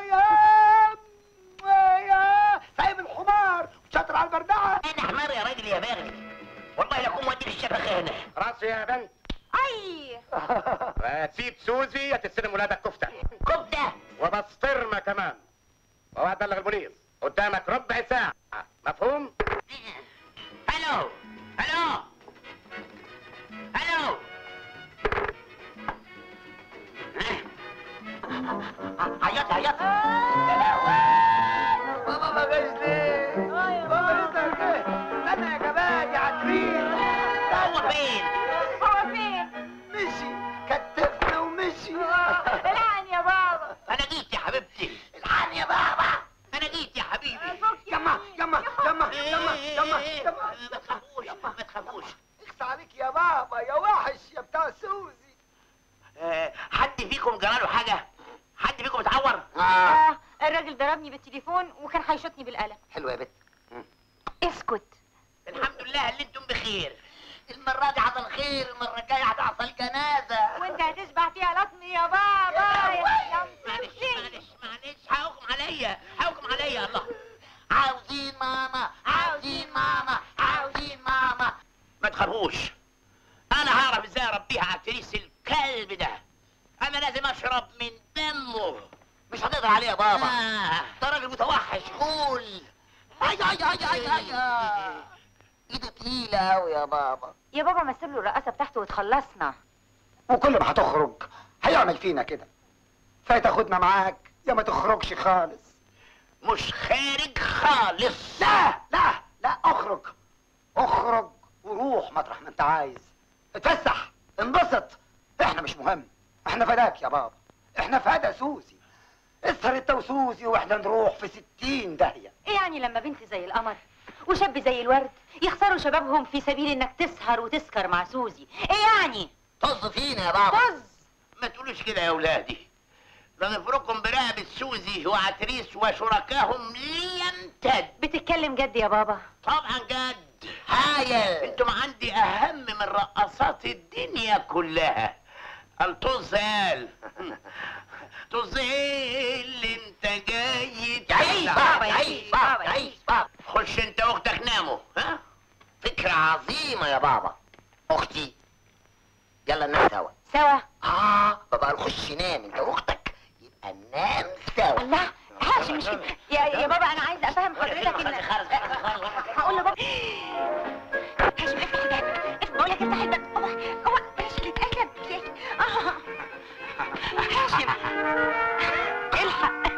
يا يا سايب الحمار وشاطر على البردعه انا حمار يا راجل يا باغي والله لكم وديك الشبخانة راسي يا بنت اي وتسيب سوزي يا تستلم ولادك كفته كفتة وبسطرمه كمان وهتبلغ البوليس قدامك ربع ساعه مفهوم الو الو الو عيط عيط بابا ما جاش ليه؟ بابا لسه جه استنى يا جمال يا عتريل هو فين هو فين مشي كتفنا ومشي الحقني يا بابا انا جيت يا حبيبتي الحقني يا بابا انا جيت يا حبيبي يما يما يما يما يما يما ما تخافوش ما تخافوش اخس عليك يا بابا يا وحش يا بتاع سوزي آه، حد فيكم جراله حاجة؟ حد فيكم اتعور؟ آه الراجل ضربني بالتليفون وكان هيشوطني بالقلم حلوة يا بت اسكت الحمد لله اللي انتم بخير المرة دي حصل خير المرة الجاية هتحصل جنازة وانت هتشبع فيها لطمي يا بابا يا معلش معلش معلش حقكم عليا حقكم عليا الله عاوزين ماما عاوزين ماما عاوزين ماما ما تخافوش انا هعرف ازاي اربيها على تريس الكلب ده انا لازم اشرب من دمه مش هتقدر عليه يا بابا آه. ده راجل متوحش قول اي اي اي اي اي آه. ايده تقيلة اوي يا بابا يا بابا ما تسيب له الرقاصه بتاعته وتخلصنا وكل ما هتخرج هيعمل فينا كده فتاخدنا معاك يا ما تخرجش خالص مش خارج خالص لا لا لا اخرج اخرج وروح مطرح ما انت عايز اتفسح انبسط احنا مش مهم احنا فداك يا بابا احنا فدا سوسي اسهر انت وسوسي واحنا نروح في ستين داهية ايه يعني لما بنت زي القمر وشاب زي الورد يخسروا شبابهم في سبيل انك تسهر وتسكر مع سوزي ايه يعني طز فينا يا بابا طز ما تقولوش كده يا اولادي لنفركم برقبة سوزي وعتريس وشركائهم ليمتد بتتكلم جد يا بابا طبعا جد هايل انتم عندي اهم من رقصات الدنيا كلها الطز قال طز ايه اللي انت جاي عيش بابا، عيش بابا، عيش بابا خش انت واختك ناموا ها فكرة عظيمة يا بابا اختي يلا ننام سوا سوا اه بابا نخش نام انت واختك يبقى ننام سوا الله هاشم مش كده يا يا بابا انا عايزه افهم حضرتك ان هقول له بابا هاشم افتح الباب افتح بقول لك افتح الباب هو هو هاشم اتقلب يا- اه هاشم الحق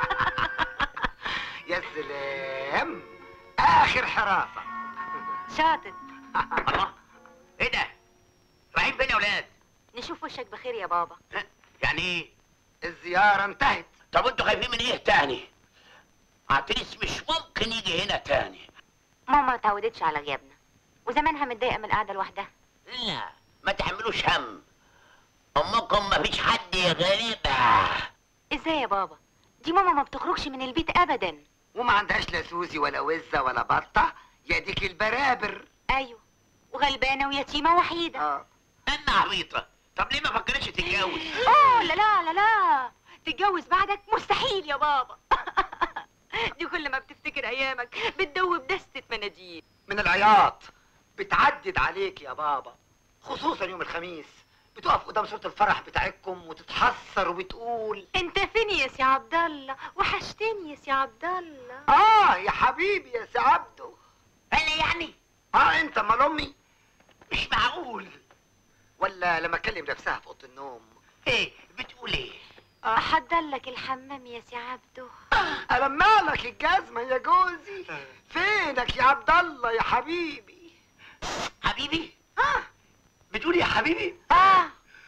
يا سلام اخر حراسة شاطر الله ايه ده رايحين فين يا ولاد نشوف وشك بخير يا بابا ها؟ يعني ايه الزيارة انتهت طب انتوا خايفين من ايه تاني عتريس مش ممكن يجي هنا تاني ماما ما اتعودتش على غيابنا وزمانها متضايقه من القعده لوحدها لا ما تحملوش هم امكم ما فيش حد يغلبها ازاي يا بابا دي ماما ما بتخرجش من البيت ابدا وما عندهاش لا سوزي ولا وزة ولا بطة يا ديك البرابر ايوه وغلبانه ويتيمه وحيده اه انا عبيطه طب ليه ما فكرتش تتجوز اوه لا لا لا لا تتجوز بعدك مستحيل يا بابا دي كل ما بتفتكر ايامك بتدوب دستة مناديل من العياط بتعدد عليك يا بابا خصوصا يوم الخميس بتقف قدام صورة الفرح بتاعتكم وتتحسر وبتقول انت فين يا سي عبد الله وحشتني يا سي عبد الله اه يا حبيبي يا سي عبده انا يعني اه انت امال امي مش معقول ولا لما اكلم نفسها في اوضه النوم ايه بتقول ايه احضر لك الحمام يا سي عبده ألمع لك الجزمة يا جوزي فينك يا عبد الله يا حبيبي حبيبي ها بتقول يا حبيبي اه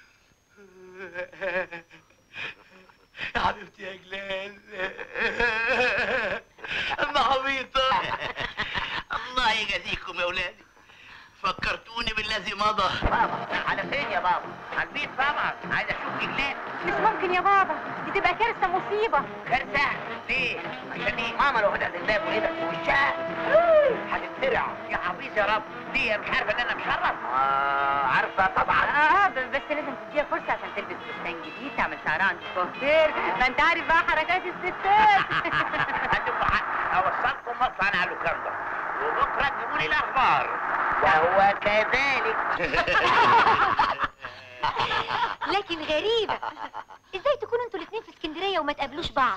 يا حبيبتي يا جلال اما عبيطه الله يجازيكم يا ولادي فكرتوني باللي الذي مضى بابا على فين يا بابا على البيت طبعا عايز اشوف رجلين مش ممكن يا بابا دي تبقى كارثه مصيبه كارثه ليه عشان ايه ماما لو فتحت الباب ولقيتك في وشها هتتسرع يا حفيظ يا رب ليه مش عارفه ان انا مشرف اه عارفه طبعا اه بس لازم تديها فرصه عشان تلبس فستان جديد تعمل شعرها عند كوافير ما انت عارف بقى حركات الستات عندكم حق اوصلكم مصنع على اللوكاندا وبكره تجيبوا لي الاخبار وهو كذلك لكن غريبه ازاي تكونوا انتوا الاثنين في اسكندريه وما تقابلوش بعض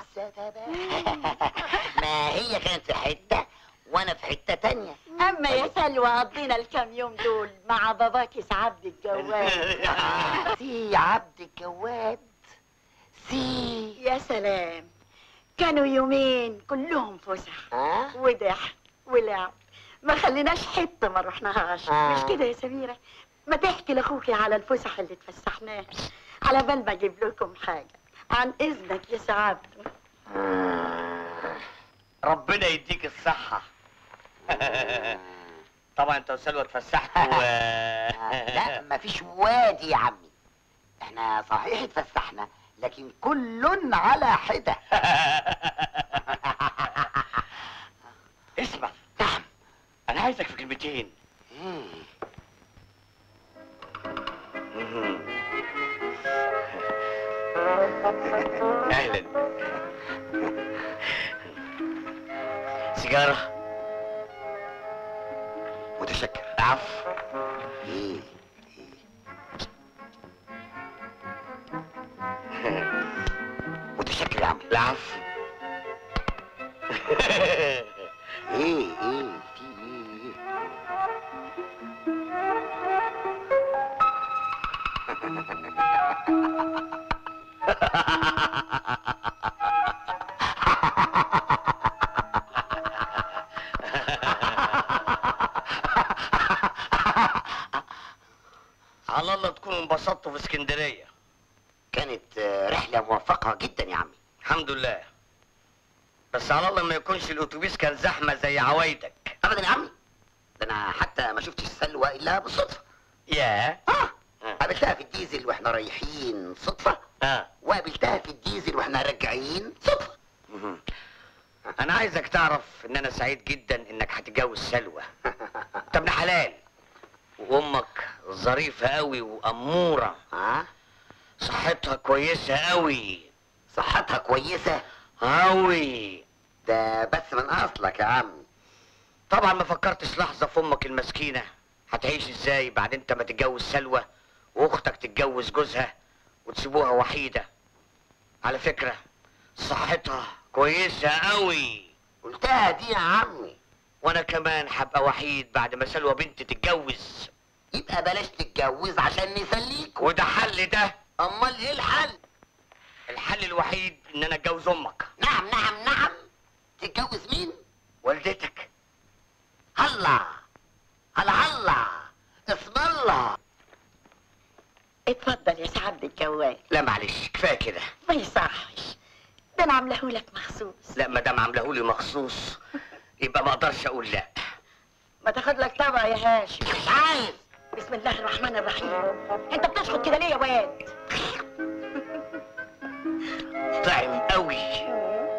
ما هي كانت في حته وانا في حته تانية اما يا سلوى قضينا الكام يوم دول مع باباكي عبد الجواد سي عبد الجواد سي يا سلام كانوا يومين كلهم فسح ها وضحك ولعب ما خليناش حته ما رحناهاش آه. مش كده يا سميره ما تحكي لاخوكي على الفسح اللي اتفسحناها على بال ما اجيب لكم حاجه عن اذنك يا سعاد ربنا يديك الصحة طبعا انت وسلوى اتفسحتوا لا مفيش وادي يا عمي احنا صحيح اتفسحنا لكن كل على حده اسمع نعم انا عايزك في كلمتين مم. اهلا سيجارة متشكر عفو ايه متشكر يا عم العفو ايه ايه في ايه على الله تكونوا انبسطتوا في اسكندرية كانت آه، رحله موفقه جدا يا عمي الحمد لله بس على الله ما يكونش الاتوبيس كان زحمة زي عوايدك ابدا يا عمي ده انا حتى ما شفتش سلوى الا بالصدفه ياه اه قابلتها في الديزل واحنا رايحين صدفه اه وقابلتها في الديزل واحنا راجعين صدفه انا عايزك تعرف ان انا سعيد جدا انك هتتجوز سلوى انت ابن حلال وامك ظريفة قوي وامورة ها صحتها كويسة قوي صحتها كويسه قوي ده بس من اصلك يا عمي طبعا ما فكرتش لحظة في امك المسكينة هتعيش ازاي بعد انت ما تتجوز سلوى واختك تتجوز جوزها وتسيبوها وحيدة على فكرة صحتها كويسة قوي قلتها دي يا عمي وانا كمان هبقى وحيد بعد ما سلوى بنتي تتجوز يبقى بلاش تتجوز عشان نسليك وده حل ده امال ايه الحل الحل الوحيد ان انا اتجوز امك نعم نعم نعم تتجوز مين والدتك هلا هلا هلا اسم الله اتفضل يا سعاد الجواد لا معلش كفايه كده ما يصحش ده انا عاملاه لك مخصوص لا ما دام عاملهولي مخصوص يبقى ما اقدرش اقول لا ما تاخد لك طبع يا هاشم مش عايز بسم الله الرحمن الرحيم انت بتشخط كده ليه يا واد طعم قوي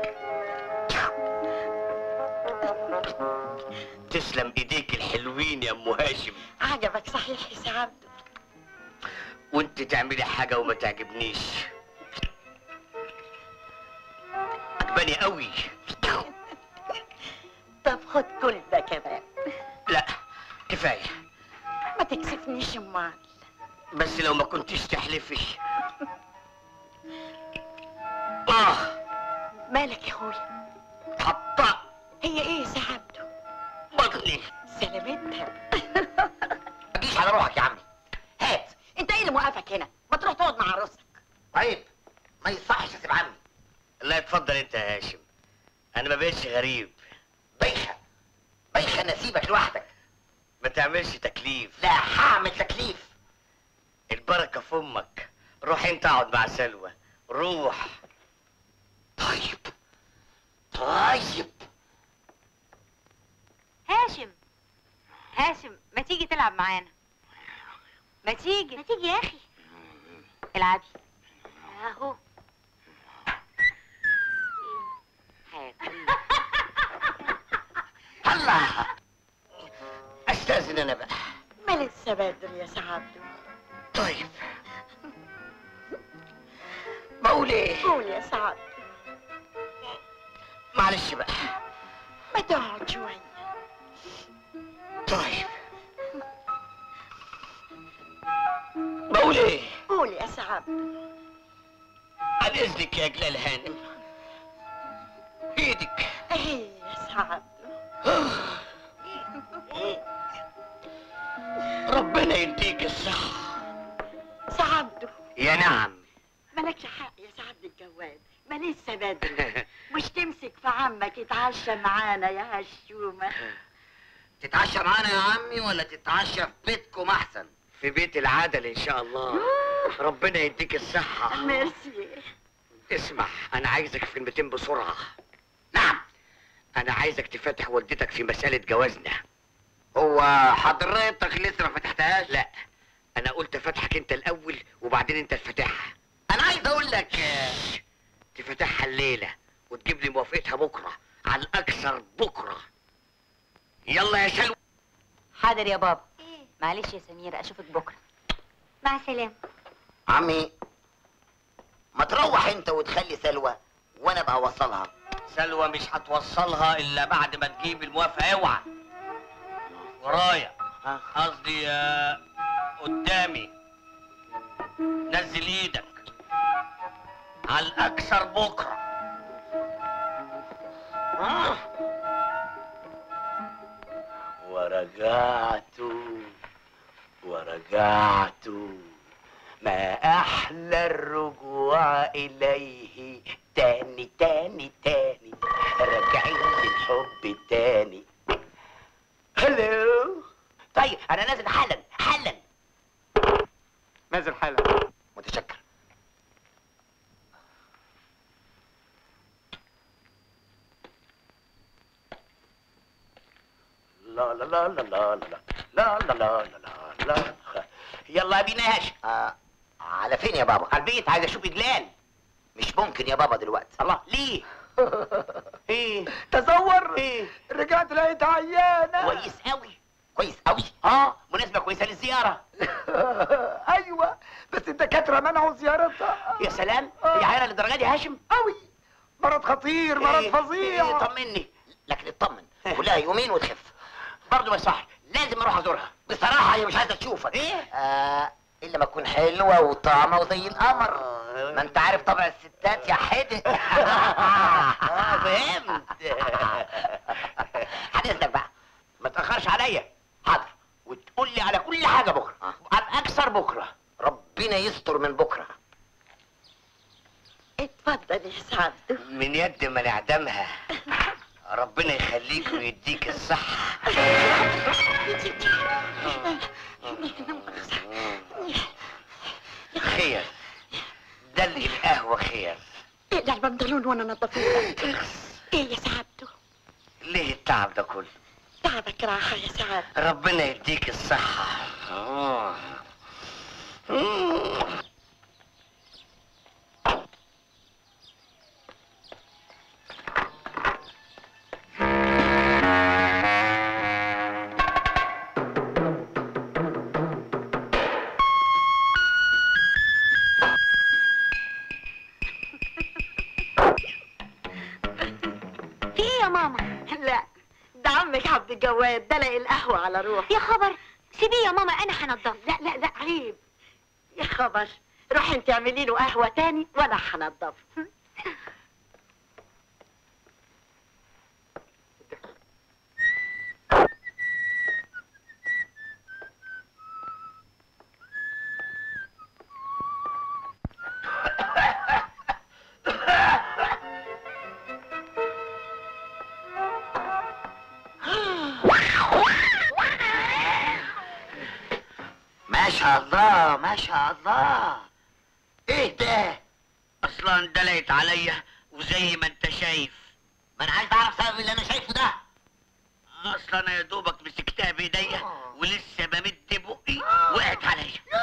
تسلم ايديك الحلوين يا ام هاشم عجبك صحيح يا سعاد وانت تعملي حاجه وما تعجبنيش عجباني قوي طب خد كل ده كمان لا كفايه ما تكسفنيش امال بس لو ما كنتيش تحلفي اه مالك يا اخويا حطاء هي ايه يا سعادته بطني سلامتها ما تجيش على روحك يا عمي هات انت ايه اللي موقفك هنا ما تروح تقعد مع عروسك طيب ما يصحش اسيب عمي لا اتفضل انت يا هاشم انا ما بقتش غريب بيخه بيخه نسيبك لوحدك ما تعملش تكليف لا هعمل تكليف البركه في امك روح انت اقعد مع سلوى روح طيب طيب هاشم هاشم ما تيجي تلعب معانا ما تيجي ما تيجي يا اخي العبي اهو الله استاذن انا بقى ما لسه بدري يا سعادته طيب بقول ايه قول يا سعادته معلش بقى ما تقعد شوية طيب بقول ايه قول يا سعادته عن اذنك يا جلال هانم ايدك ايه يا سعادته ربنا يديك الصحة سعادته يا نعم مالكش حق يا سعادة الجواد ما لسه بدري مش تمسك في عمك يتعشى معانا يا هشومة تتعشى معانا يا عمي ولا تتعشى في بيتكم احسن في بيت العدل ان شاء الله ربنا يديك الصحة ميرسي اسمع انا عايزك في كلمتين بسرعة نعم انا عايزك تفتح والدتك في مسألة جوازنا هو حضرتك لسه ما فتحتهاش لا انا قلت فتحك انت الاول وبعدين انت تفتحها انا عايز اقول لك تفتحها الليلة وتجيب لي موافقتها بكرة على الاكثر بكرة يلا يا شلوى حاضر يا بابا معلش يا سميرة اشوفك بكرة مع السلامة عمي ما تروح انت وتخلي سلوى وانا بقى اوصلها سلوى مش هتوصلها الا بعد ما تجيب الموافقة اوعى ورايا قصدي آه، قدامي نزل ايدك على الاكثر بكره آه. ورجعت ورجعت ما أحلى الرجوع إليه تاني تاني تاني رجعين للحب تاني هلو طيب أنا نازل حالا حالا نازل حالا متشكر لا لا لا لا لا لا لا لا لا لا لا لا يلا يا بيناش آه على فين يا بابا على البيت عايز اشوف جلال مش ممكن يا بابا دلوقتي الله ليه ايه تصور ايه رجعت لقيت عيانة كويس قوي كويس قوي اه مناسبة كويسة للزيارة ايوه بس الدكاترة منعوا زيارتها يا سلام هي عيانة للدرجة دي يا هاشم قوي مرض خطير مرض إيه؟ فظيع إيه طمني لكن اطمن كلها يومين وتخف برضه ما يصح لازم اروح ازورها بصراحة هي مش عايزة تشوفك ايه آه الا ما تكون حلوة وطعمة وزي القمر ما انت عارف طبع الستات يا حدق اه فهمت هنزلك بقى ما تاخرش عليا حاضر وتقول لي على كل حاجة بكرة آه. على اكثر بكرة ربنا يستر من بكرة اتفضل يا سعادته من يد ما نعدمها ربنا يخليك ويديك الصحة خير دلق القهوة خير اقلع البنطلون وانا نضفوه ايه يا سعادته ليه التعب ده كله تعبك راحة يا سعادة ربنا يديك الصحة آه. مم. في ايه يا ماما لا ده عمك عبد الجواد دلق القهوة على روح يا خبر سيبيه يا ماما انا هنضف لا لا لا عيب يا خبر روحي انت اعملي له قهوة تاني وانا هنضف ما شاء الله ما شاء الله ايه ده اصلا دلقت عليا وزي ما انت شايف ما انا عايز اعرف سبب اللي انا شايفه ده اصلا انا يا دوبك مسكتها بايديا ولسه بمد بقي وقعت عليا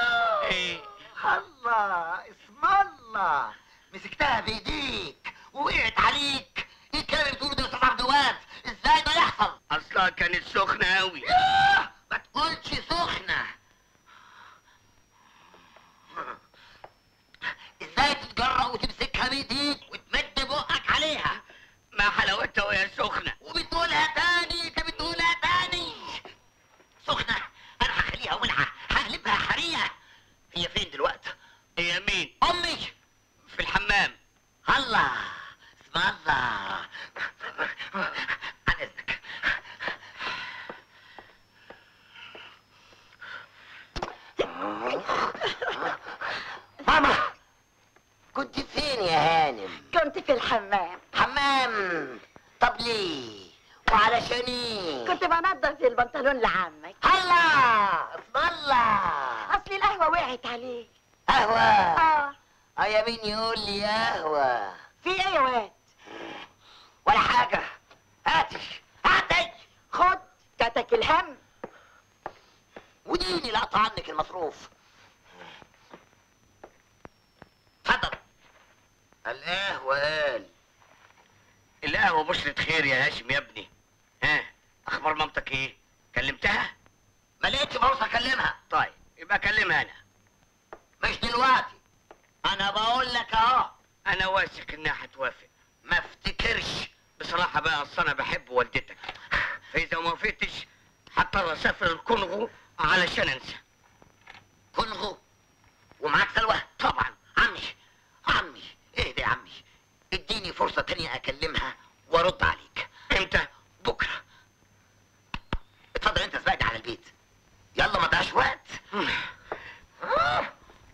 الحمام حمام طب ليه وعلشان ايه كنت بنضف البنطلون لعمك هلا اسم الله اصل القهوه وقعت عليه قهوة اه اه يا مين يقول لي قهوة في ايه يا واد ولا حاجة هاتي هاتي خد كتك الهم وديني لا اقطع عنك المصروف اتفضل القهوة قال القهوة بشرة خير يا هاشم يا ابني ها اخبار مامتك ايه كلمتها ما لقيتش فرصة اكلمها طيب يبقى كلمها انا مش دلوقتي انا بقول لك اهو انا واثق انها هتوافق ما افتكرش بصراحة بقى اصل انا بحب والدتك فاذا ما وافقتش هضطر اسافر الكونغو علشان انسى كونغو ومعاك سلوى طبعا عمي عمي اهدى يا عمي اديني فرصة تانية اكلمها وارد عليك امتى بكرة اتفضل انت سبقني على البيت يلا ما تضيعش وقت آه.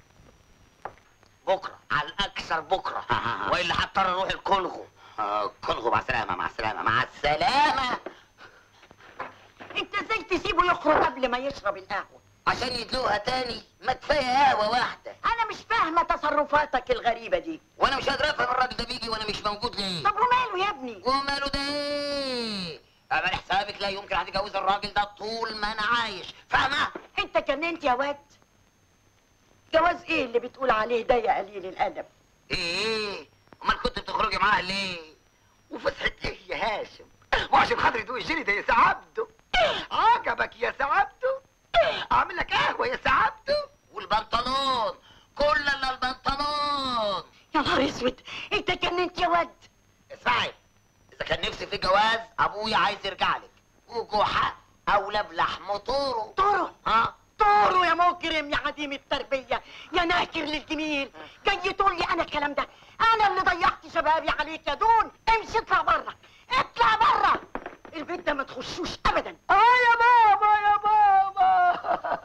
بكرة على الاكثر بكرة والا هضطر اروح الكونغو آه كونغو مع السلامة مع السلامة مع السلامة انت ازاي تسيبه يخرج قبل ما يشرب القهوه عشان يدلوها تاني ما كفاية قهوة واحدة انا مش فاهمه تصرفاتك الغريبه دي وانا مش قادر افهم الراجل ده بيجي وانا مش موجود ليه طب وماله يا ابني وماله ده ايه؟ اعمل حسابك لا يمكن هتجوز الراجل ده طول ما انا عايش فاهمة؟ انت جننت يا واد جواز ايه اللي بتقول عليه ده يا قليل الادب ايه امال كنت بتخرجي معاه ليه وفسحة ايه يا هاشم وعشان خاطر يدوق الجلد يا سعبده عجبك يا سعبده اعمل لك قهوه يا سعبده والبنطلون كل الا البنطلون يا نهار اسود انت جننت يا واد اسمعي اذا كان نفسي في جواز ابويا عايز يرجع لك وجحا اولى بلحم طوره طورو ها طورو يا مجرم يا عديم التربيه يا ناكر للجميل جاي تقول لي انا الكلام ده انا اللي ضيعت شبابي عليك يا دون امشي اطلع بره اطلع بره البيت ده ما تخشوش ابدا اه يا بابا يا بابا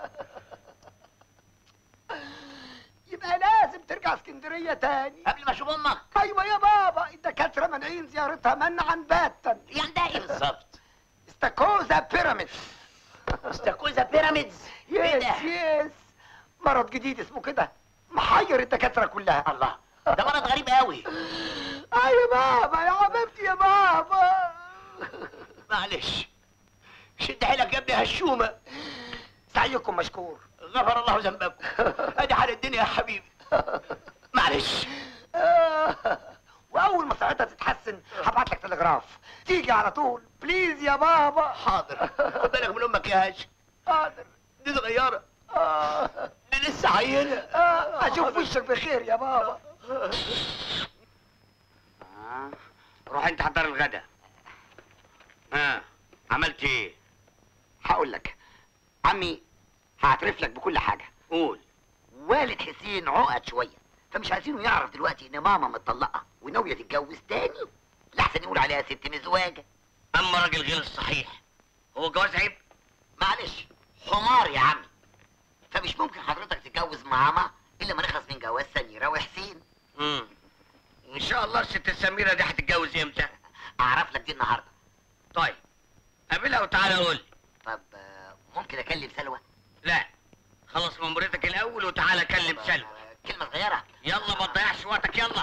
يبقى لازم ترجع اسكندريه تاني قبل ما اشوف امك ايوه يا بابا الدكاتره مانعين زيارتها منعا باتا يعني ده ايه بالظبط استاكوزا بيراميدز استاكوزا بيراميدز يس يس مرض جديد اسمه كده محير الدكاتره كلها الله ده مرض غريب قوي اه يا بابا يا حبيبتي يا بابا معلش شد حيلك يا ابني هالشومه سعيكم مشكور غفر الله ذنبكم ادي حال الدنيا يا حبيبي معلش آه. واول ما صحتها تتحسن هبعت لك تلغراف تيجي على طول بليز يا بابا حاضر خد بالك من امك يا هاشم حاضر دي صغيره آه. دي لسه عيله آه. اشوف وشك بخير يا بابا آه. روح انت حضر الغدا ها عملت ايه هقول لك عمي هعترف لك بكل حاجه قول والد حسين عقد شويه فمش عايزينه يعرف دلوقتي ان ماما متطلقه وناويه تتجوز تاني لحسن يقول عليها ست مزواجه اما راجل غير الصحيح هو جواز عيب معلش حمار يا عمي فمش ممكن حضرتك تتجوز ماما الا ما نخلص من جواز سميره وحسين امم ان شاء الله الست سميره دي هتتجوز امتى اعرف لك دي النهارده طيب قابلها وتعالى قول لي طب آه، ممكن اكلم سلوى لا خلص ممرتك الاول وتعالى كلم سلوى آه، كلمه صغيره يلا ما تضيعش وقتك يلا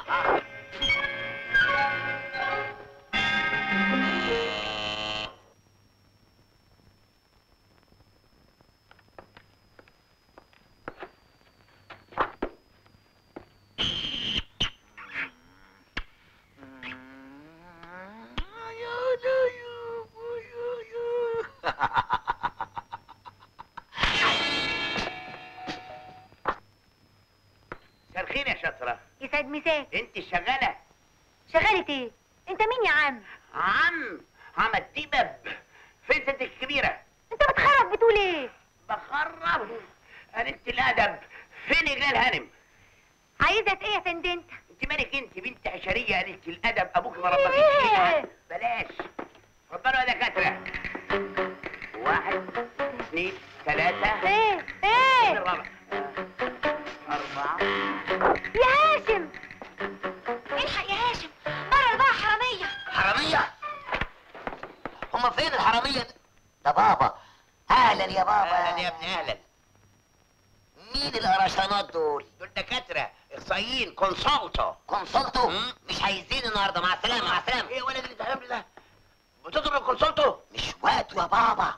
مساء الخير يا شطره يسعد مساك انت شغاله شغالة ايه انت مين يا عم عم عم الدبب فين ستك الكبيره انت بتخرب بتقول ايه بخرب قلة الادب فين اجلال هانم عايزة ايه يا فندم انت انت مالك انت بنت عشريه قلة الادب ابوك ما ربكيش إيه؟ فيها بلاش اتفضلوا يا دكاتره واحد اثنين ثلاثه ايه فين ايه الرابع اربعه يا هاشم الحق يا هاشم مرة فين الحراميه ده ده بابا اهلا يا بابا اهلا يا ابني اهلا مين القرشانات دول دول دكاتره اخصائيين كونسلتو كونسلتو مم. مش عايزين النهارده مع السلامه مع السلامه ايه يا ولد اللي تعمل ده بتضرب الكونسلتو مش وقته يا بابا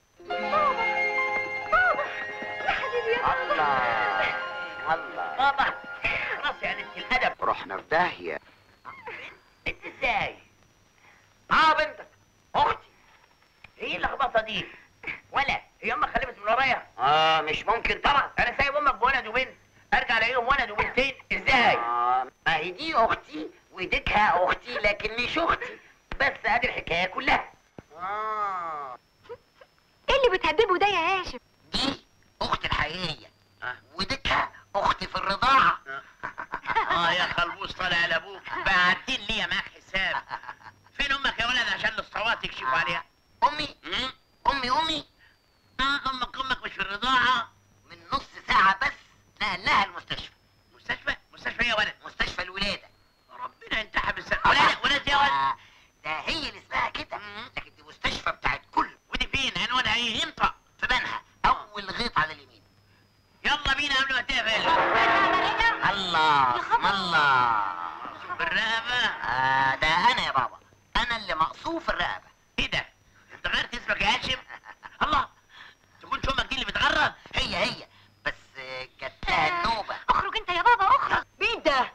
الله الله بابا خلاص يا قلة الادب رحنا في داهيه انت ازاي اه بنتك اختي ايه اللخبطه دي ولا هي امك خلفت من ورايا اه مش ممكن طبعا انا سايب امك بولد وبنت ارجع الاقيهم ولد وبنتين ازاي آه ما هي دي اختي وديكها اختي لكن مش اختي بس ادي الحكايه كلها اه ايه اللي بتهببه ده يا هاشم دي اختي الحقيقيه آه. وديكها اختي في الرضاعه اه يا خلبوس طالع لابوك بعدين ليا معاك حساب فين امك يا ولد عشان الاسطوات يكشفوا عليها امي مم؟ امي امي اه امك امك مش في الرضاعه من نص ساعه بس نقلناها المستشفى مستشفى مستشفى إيه يا ولد مستشفى الولاده ربنا انت حابس ولد ولد يا ولد آه، ده هي اللي اسمها كده لكن دي مستشفى بتاعت كل ودي فين عنوانها ايه انطق في بنها اول غيط على اليمين يلا بينا قبل ما تقفل الله الله بالرقبه آه ده انا يا بابا انا اللي مقصوف الرقبه ايه ده انت غيرت اسمك يا هاشم الله تكون امك دي اللي بتغرب هي هي بس آه، جات لها النوبه اخرج انت يا بابا اخرج مين ده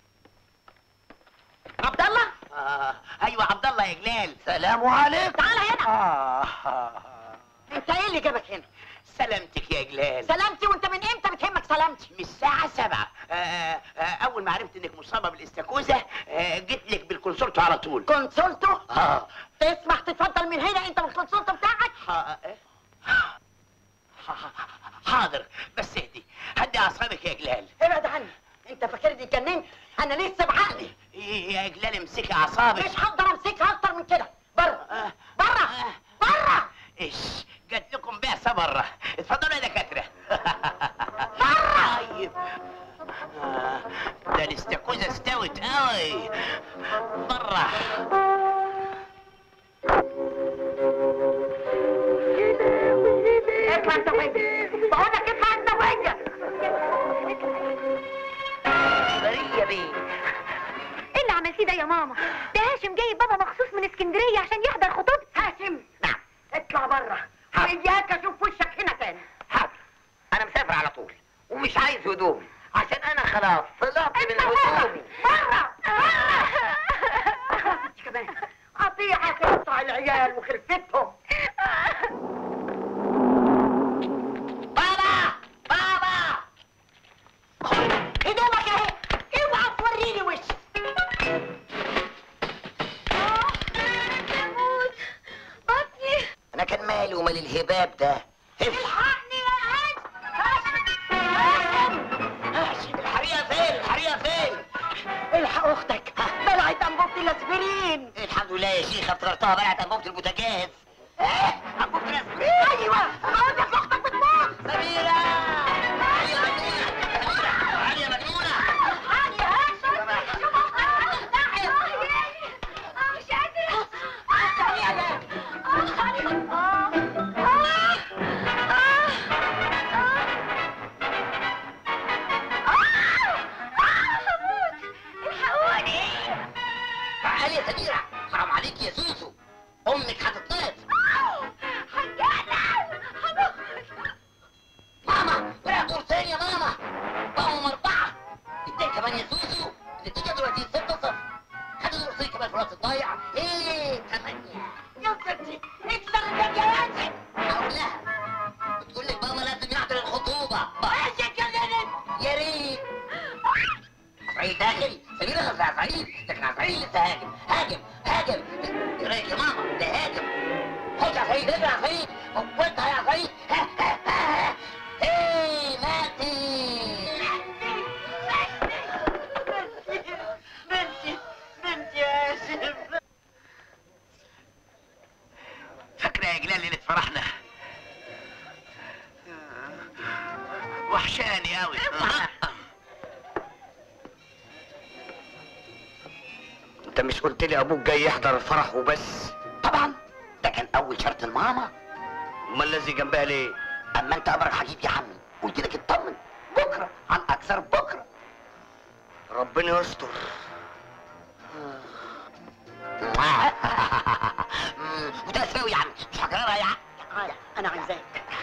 عبد الله آه. ايوه عبد الله يا جلال سلام عليكم تعال هنا آه. انت ايه اللي جابك هنا سلامتك يا جلال سلامتي وانت من امتى بتهمك سلامتي من الساعة سبعة آه آه أول ما عرفت إنك مصابة بالاستاكوزا آه جيت لك بالكونسولتو على طول كونسولتو آه تسمح تتفضل من هنا انت والكونسولتو بتاعك ح- إيه؟ ح- حاضر بس اهدي هدي أعصابك يا جلال ابعد عني انت فاكرني اتجننت انا لسه بعقلي إيه يا جلال امسكي أعصابك مش هقدر امسكها اكتر من كده بره آه. بره آه. بره إيش جات لكم بعثة برا اتفضلوا يا دكاترة طيب آه، ده الاستاكوزا استوت قوي برا اطلع انت وين بقول لك اطلع انت وين برية بيه ايه اللي عملتيه ده يا ماما ده هاشم جايب بابا مخصوص من اسكندريه عشان يحضر خطوبتي هاشم نعم اطلع بره اياك اشوف وشك هنا تاني حاضر انا مسافر على طول ومش عايز هدومي عشان انا خلاص طلعت من هدومي بره انت كمان قطيعة تقطع العيال وخلفتهم بابا بابا هدومك اهي اوعى توريني وشك بموت بطني انا كان مالي ومال الهباب ده الحقني يا هاشم هاشم الحريقه فين الحريقه فين الحق اختك بلعت انبوبة الاسبرين الحمد لله يا شيخه افتكرتها بلعت انبوبه البوتاجاز ايه انبوبه الاسبرين ايوه اقول لك اختك بتموت سميره علي يا مجنونه علي يا مجنونه الحقني يا هاشم شوف اختك بتنتحر مش قادره الحقوني تعالي يا سميره حرام عليك يا سوسو امك هتتنقط هنجنن هموت ماما وقع قرصين يا ماما بقوا اربعه اتنين كمان يا سوسو النتيجه دلوقتي ستة صفر خدوا قرصين كمان في الوقت الضايع ايه ثمانية يا ستي اكسر الرجالات اقول لها بتقول لك ماما لازم يحضر الخطوبة ايش اتجننت يا ريت عفريت داخل سميرة غزة عفريت لكن عفريت لسه هاجم هاجم هاجم ايه رايك يا ماما ده هاجم هاج عفريت اجري عفريت موتها يا عفريت ها ها ها ها ايه ماتي بنتي بنتي يا هاشم فاكرة يا جلال ليلة فرحنا وحشاني قوي انت مش قلت لي ابوك جاي يحضر الفرح وبس طبعا ده كان وشرط الماما امال الذي جنبها ليه؟ اما انت امرك حجيب يا عمي قلت لك اطمن بكره عن اكثر بكره ربنا يستر وتساوي يا عم مش هكررها يا عم تعالى انا عايزاك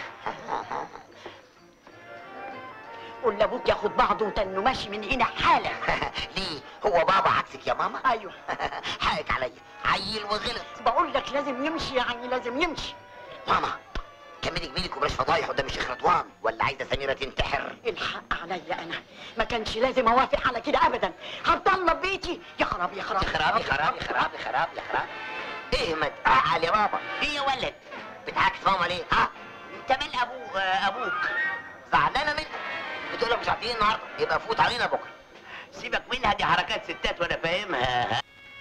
قول لابوك ياخد بعضه وتنه ماشي من هنا حالا ليه هو بابا عكسك يا ماما ايوه حقك عليا عيل وغلط بقول لك لازم يمشي يعني لازم يمشي ماما كملي جميلك وبلاش فضايح قدام الشيخ رضوان ولا عايزه سميره تنتحر الحق عليا انا ما كانش لازم اوافق على كده ابدا هتضل بيتي يا خراب يا خراب يا خرابي خرابي خرابي خرابي يا خرابي ايه ما تعال يا بابا ايه يا ولد بتعاكس ماما ليه ها انت مال ابو آه، ابوك زعلانه منك بتقول لك مش عارفين النهارده يبقى فوت علينا بكره سيبك منها دي حركات ستات وانا فاهمها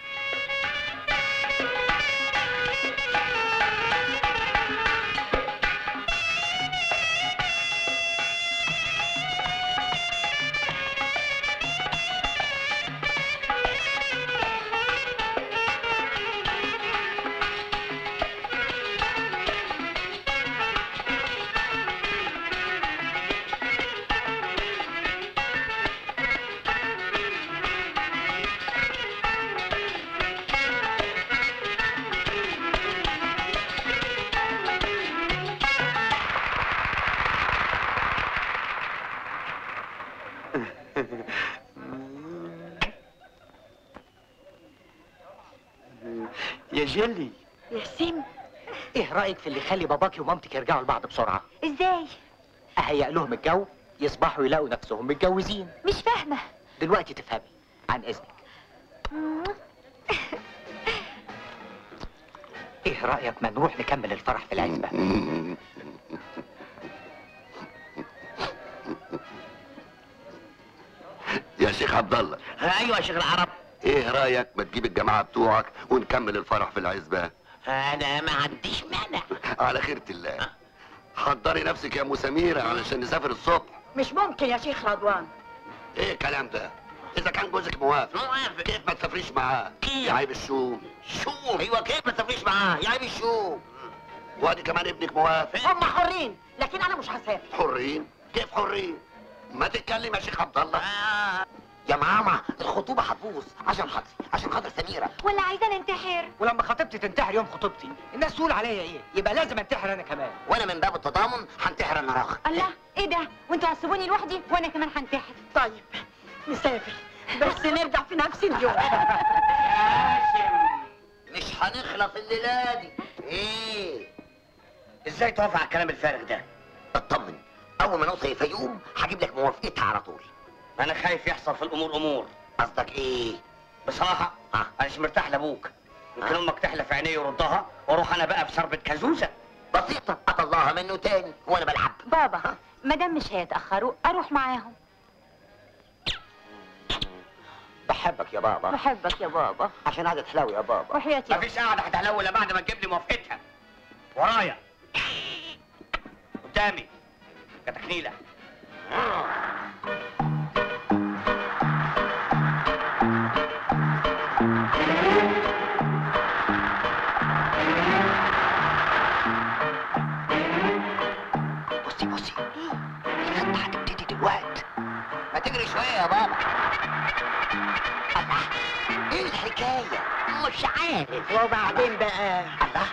يا جيلي يا سيم ايه رايك في اللي يخلي باباكي ومامتك يرجعوا لبعض بسرعه ازاي اهيأ لهم الجو يصبحوا يلاقوا نفسهم متجوزين مش فاهمه دلوقتي تفهمي عن اذنك ايه رايك ما نروح نكمل الفرح في العزبه يا شيخ عبد الله ايوه يا شيخ العرب ايه رايك ما تجيب الجماعه بتوعك ونكمل الفرح في العزبه انا ما عنديش مانع على خيرة الله حضري نفسك يا ام سميره علشان نسافر الصبح مش ممكن يا شيخ رضوان ايه الكلام ده اذا كان جوزك موافق موافق كيف ما تسافريش معاه يا عيب الشوم شوف ايوه كيف ما تسافريش معاه يا عيب الشوف وادي كمان ابنك موافق هم حرين لكن انا مش هسافر حرين كيف حرين ما تتكلم يا شيخ عبد الله يا ماما الخطوبه هتبوظ عشان خاطري عشان خاطر سميره ولا عايزه ننتحر ولما خطيبتي تنتحر يوم خطوبتي الناس تقول عليا ايه يبقى لازم انتحر انا كمان وانا من باب التضامن هنتحر انا راخ الله ايه ده وانتوا هتسيبوني لوحدي وانا كمان هنتحر طيب نسافر بس نرجع في نفس اليوم مش هنخلص الليله دي ايه ازاي توافق على الكلام الفارغ ده؟ اطمن اول ما نوصل الفيوم هجيب لك موافقتها على طول انا خايف يحصل في الامور امور قصدك ايه بصراحه ها انا مش مرتاح لابوك يمكن امك تحلف عينيه يردها واروح انا بقى بشربة كازوزه بسيطه اطلعها منه تاني وانا بلعب بابا مادام مش هيتاخروا اروح معاهم بحبك يا بابا بحبك يا بابا عشان قعدة حلاوة يا بابا وحياتي يا مفيش قعدة هتحلو الا بعد ما تجيب لي موافقتها ورايا قدامي كتكنيلة بصي بصي الخطه هتبتدي دلوقتي ما تجري شويه يا بابا الله ايه الحكايه مش عارف وبعدين بقى الله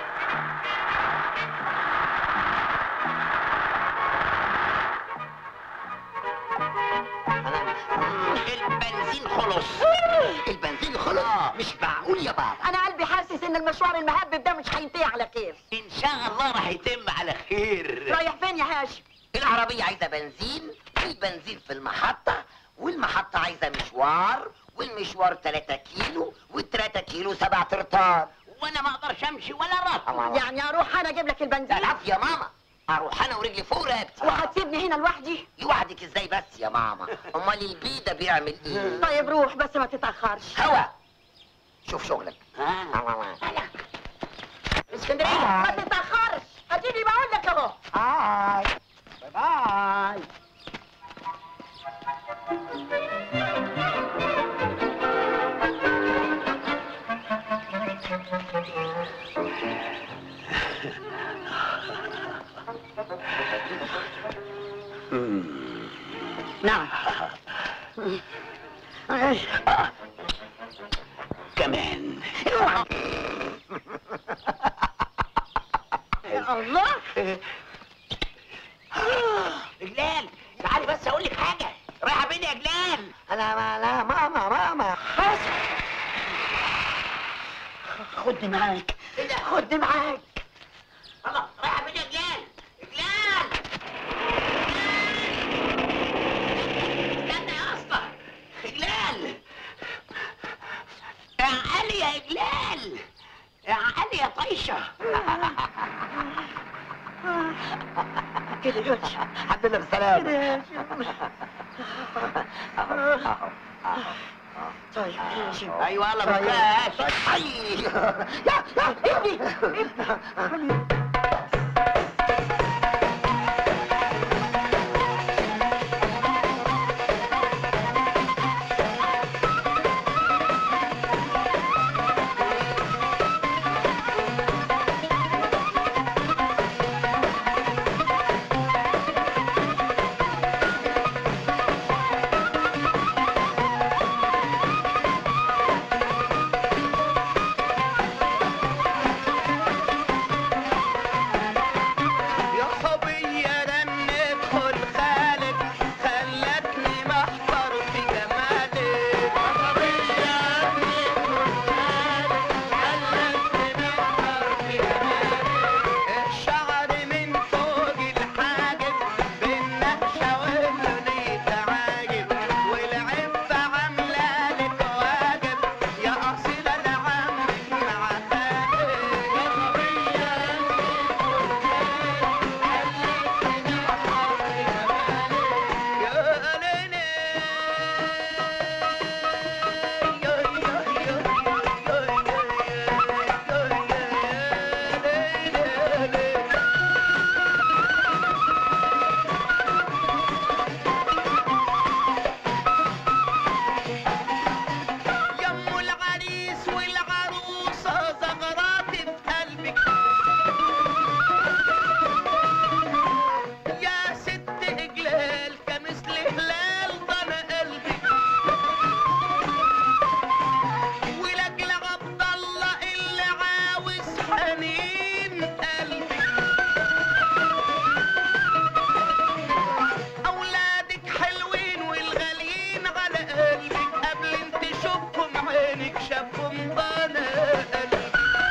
البنزين خلص البنزين خلص مش معقول يا بابا انا قلبي حاسس ان المشوار المهبب ده مش هينتهي على خير ان شاء الله راح يتم على خير رايح فين يا هاشم العربية عايزة بنزين البنزين في المحطة والمحطة عايزة مشوار والمشوار 3 كيلو وال3 كيلو 7 ترطار وانا ما اقدرش امشي ولا راسي يعني اروح انا اجيب لك البنزين العفو يا ماما اروح انا ورجلي فوق رقبتي وهتسيبني هنا لوحدي لوحدك ازاي بس يا ماما امال البي ده بيعمل ايه طيب روح بس ما تتاخرش هوا شوف شغلك اسكندريه ما تتاخرش اديني بقول لك اهو هاي باي باي نعم كمان الله جلال تعالي بس اقول لك حاجه رايحه فين يا جلال انا ما لا ماما ماما خدني معاك خدني معاك الله رايحه فين يا جلال جلال استنى يا اسطى جلال يا علي يا جلال يا علي يا طيشه كده يا شيخ. الحمد لله بالسلامة كده يا شيخ. طيب يا شيخ. ايوه يلا طيب. بلاش أي. يا يا ابني ابني يا صبية لن ادخل خالد خلتني محضر في جمالك يا صبية لن ادخل خالد خلتني محضر في جمالك الشعر من فوق الحاجب بالنقشة واللون عاجب والعفة عاملة لك واجب يا أصيلة لعمك مع خالد يا صبية يم العريس والعروسة زغرات بقلبك يا ست إجلال كمثل هلال ضن قلبي ولأجل عبد الله اللي عاوز حنين قلبي أولادك حلوين والغاليين على قلبك قبل انت شوفهم عينك شافهم ضن قلبي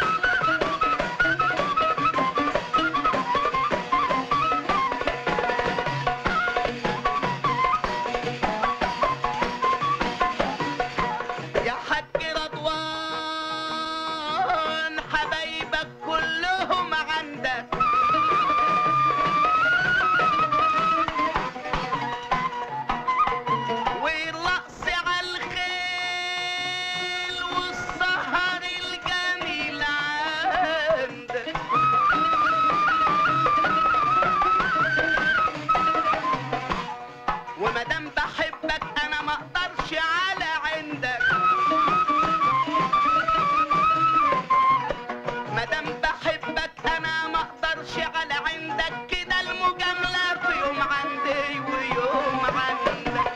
يا حاج رضوان حبايبك كلهم عندك والرقص على الخيل والسهر الجميل عندك ومادام بحبك انا ما اقدرش على عندك مادام بحبك انا ما اقدرش على عندك كده المجامله في يوم عندي ويوم عندك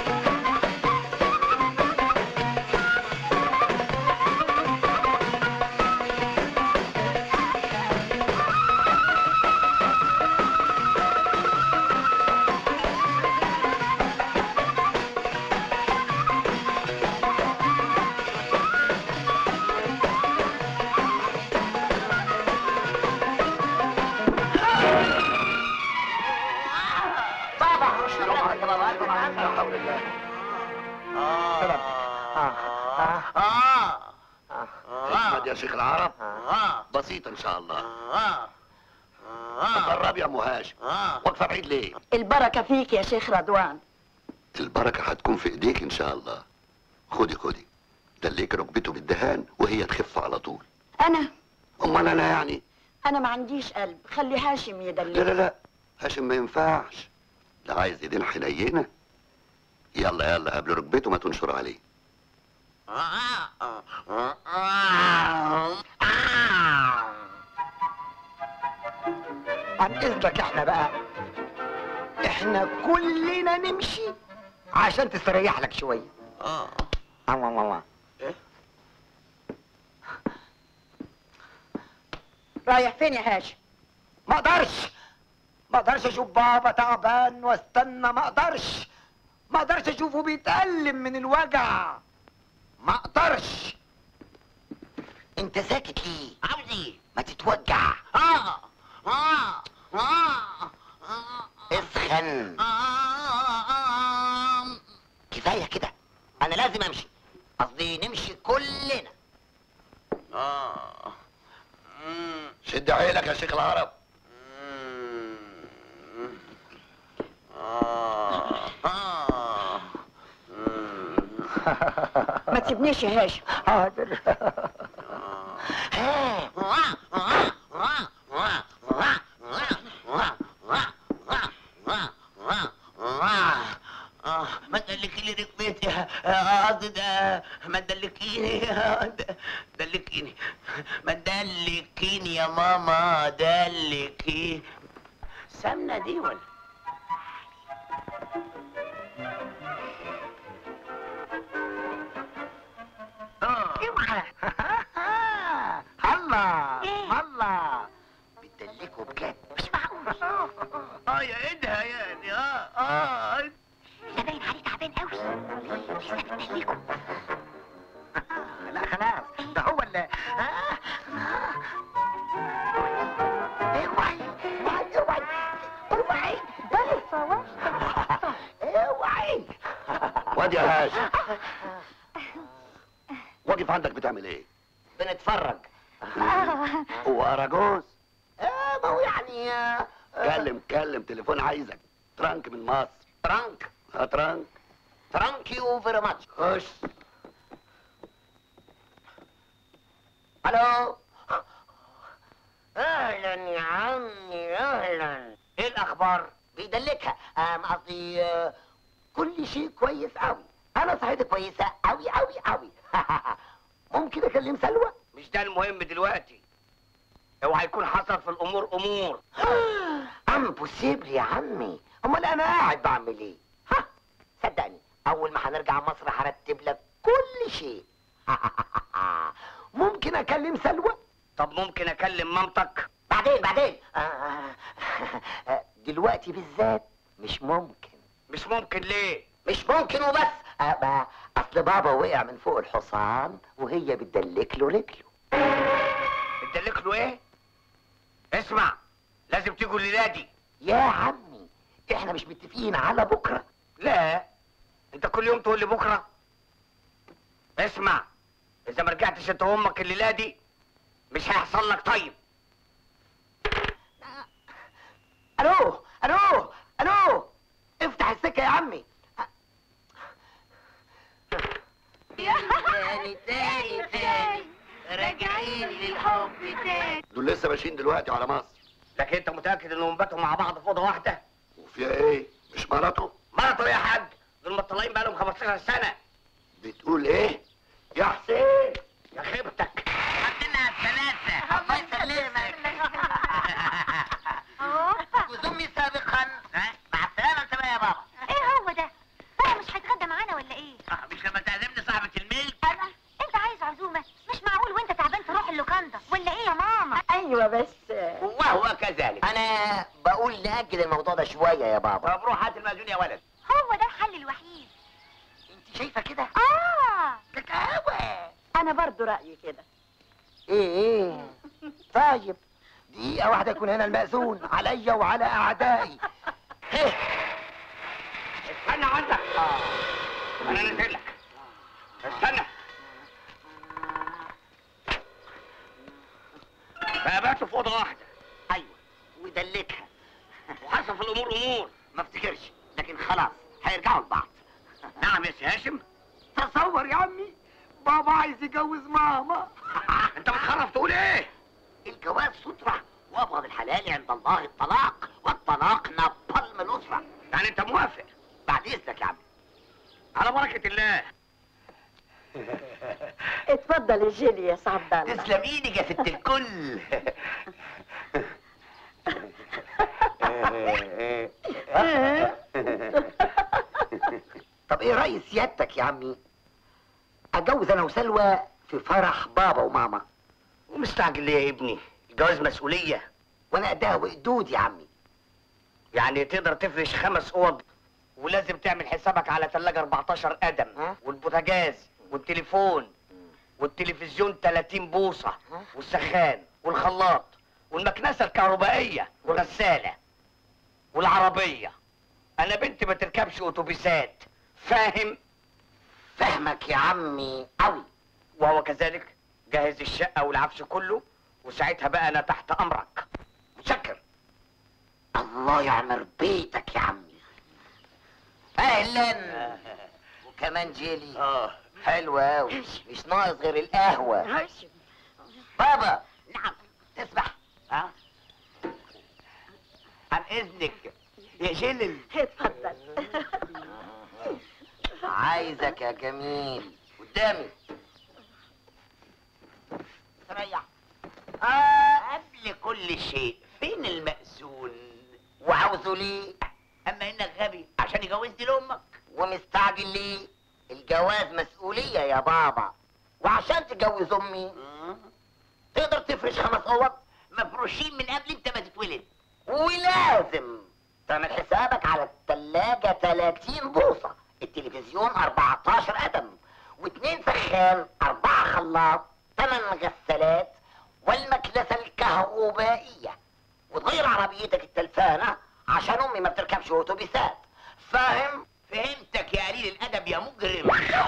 احمد يا شيخ العرب بسيط ان شاء الله قرب يا ام هاشم واقفه بعيد ليه البركة فيك يا شيخ رضوان البركه هتكون في ايديك ان شاء الله خدي خدي دليك ركبته بالدهان وهي تخف على طول أنا امال انا يعني أنا ما عنديش قلب خلي هاشم لا يدلك لا لا هاشم ما ينفعش ده عايز ايدين حنينه يلا يلا قبل ركبته ما تنشر عليه عن اذنك احنا بقى احنا كلنا نمشي عشان تستريح لك شويه اه الله الله رايح فين يا هاشم ما اقدرش ما اقدرش اشوف بابا تعبان واستنى ما اقدرش ما اقدرش اشوفه بيتألم من الوجع ما اقدرش انت ساكت ليه عاوز ايه؟ ما تتوجع اه اه اه اه اسخن آه. كفايه كده انا لازم امشي قصدي نمشي كلنا اه مم. شد حيلك يا شيخ العرب مم. آه. آه. مم. ما تسيبنيش يا هاشم حاضر ما تدلكيني ركبتي قصدي ده ما تدلكيني دلكيني ما تدلكيني يا ماما دلكيني سمنة دي ولا اوعى هلا إيه؟ هلا بتدلكوا بجد مش معقول اه يا ايدها يعني اه اه ده باين عليه تعبان قوي لسه بتهلكوا لا خلاص ده هو اللي آه. اوعي اوعي اوعي اوعي اوعي واد يا هاشم واقف عندك بتعمل ايه؟ بنتفرج هو اراجوز آه ما هو يعني آه، آه، كلم كلم تليفون عايزك ترانك من مصر فرانك ها ترانك ثانك يو فيري ماتش خش الو اهلا يا عمي اهلا ايه الاخبار بيدلكها آم، قصدي آه، كل شيء كويس قوي انا صحتي كويسه قوي قوي قوي ممكن اكلم سلوى مش ده المهم دلوقتي اوعى يكون حصل في الامور امور امبوسيبل يا عمي امال انا قاعد بعمل ايه ها صدقني اول ما هنرجع مصر هرتب لك كل شيء ممكن اكلم سلوى طب ممكن اكلم مامتك بعدين بعدين آه، آه، دلوقتي بالذات مش ممكن مش ممكن ليه مش ممكن وبس آه، ما- اصل بابا وقع من فوق الحصان وهي بتدلك له رجله ادلك له ايه اسمع لازم تيجوا الليله دي يا عمي احنا مش متفقين على بكره لا انت كل يوم تقول لي بكره اسمع اذا ما رجعتش انت وامك الليله دي مش هيحصل لك طيب الو الو الو افتح السكه يا عمي تاني تاني تاني راجعين للحب تاني دول لسه ماشيين دلوقتي على مصر لكن انت متاكد انهم باتوا مع بعض في اوضه واحده وفيها ايه؟ مش مراته؟ مرته يا حاج دول مطلعين بقالهم 15 سنه بتقول ايه؟ يا حسين يا خيبتك عندنا ثلاثة الله يسلمك وزمي سابقا ها؟ مع السلامة انت بقى يا بابا ايه هو ده هو مش هيتغدى معانا ولا ايه آه، مش لما تعزمني صاحبة الملك انا انت عايز عزومه مش معقول وانت تعبان تروح اللوكاندا ولا ايه يا ماما ايوه بس وهو كذلك انا بقول ناجل الموضوع ده شويه يا بابا طب روح هات المأذون يا ولد هو ده الحل الوحيد انت شايفه كده اه كاكاوه انا برضو رايي كده ايه ايه طيب دقيقه واحده يكون هنا المأذون عليا وعلى اعدائي استنى عندك انا نازل لك استنى بقى باتوا في اوضه واحده ايوه ودلكها وحصل في الامور امور ما افتكرش لكن خلاص هيرجعوا لبعض نعم يا سي هاشم تصور يا عمي بابا عايز يجوز ماما انت بتخرف تقول ايه الجواز سترة وابغض الحلال عند الله الطلاق والطلاق نبل من الاسره يعني انت موافق بعد اذنك يا عمي على بركه الله اتفضل الجيلي يا سعد الله تسلم ايدك يا ست الكل طب ايه رأي سيادتك يا عمي اتجوز انا وسلوى في فرح بابا وماما ومستعجل ليه يا ابني الجواز مسؤولية وانا قدها وقدود يا عمي يعني تقدر تفرش خمس اوض ولازم تعمل حسابك على ثلاجة 14 قدم والبوتاجاز والتليفون والتلفزيون 30 بوصة والسخان والخلاط والمكنسة الكهربائية والغسالة والعربية أنا بنتي ما تركبش أتوبيسات فاهم؟ فاهمك يا عمي قوي وهو كذلك جهز الشقة والعفش كله وساعتها بقى أنا تحت أمرك متشكر الله يعمر بيتك يا عمي اهلا وكمان جيلي اه حلو قوي مش ناقص غير القهوه بابا نعم تسمح ها عن اذنك يا جلل اتفضل عايزك يا جميل قدامي تريح آه قبل كل شيء فين المأذون وعاوزه ليه اما انك غبي عشان يجوزني لامك ومستعجل ليه الجواز مسؤوليه يا بابا وعشان تجوز امي تقدر تفرش خمس اوض مفروشين من قبل انت ما تتولد ولازم تعمل حسابك على التلاجة 30 بوصة التلفزيون 14 قدم واثنين سخان أربعة خلاط ثمان غسالات والمكنسة الكهربائية وتغير عربيتك التلفانة عشان أمي ما بتركبش أتوبيسات فاهم؟ فهمتك يا قليل الادب يا مجرم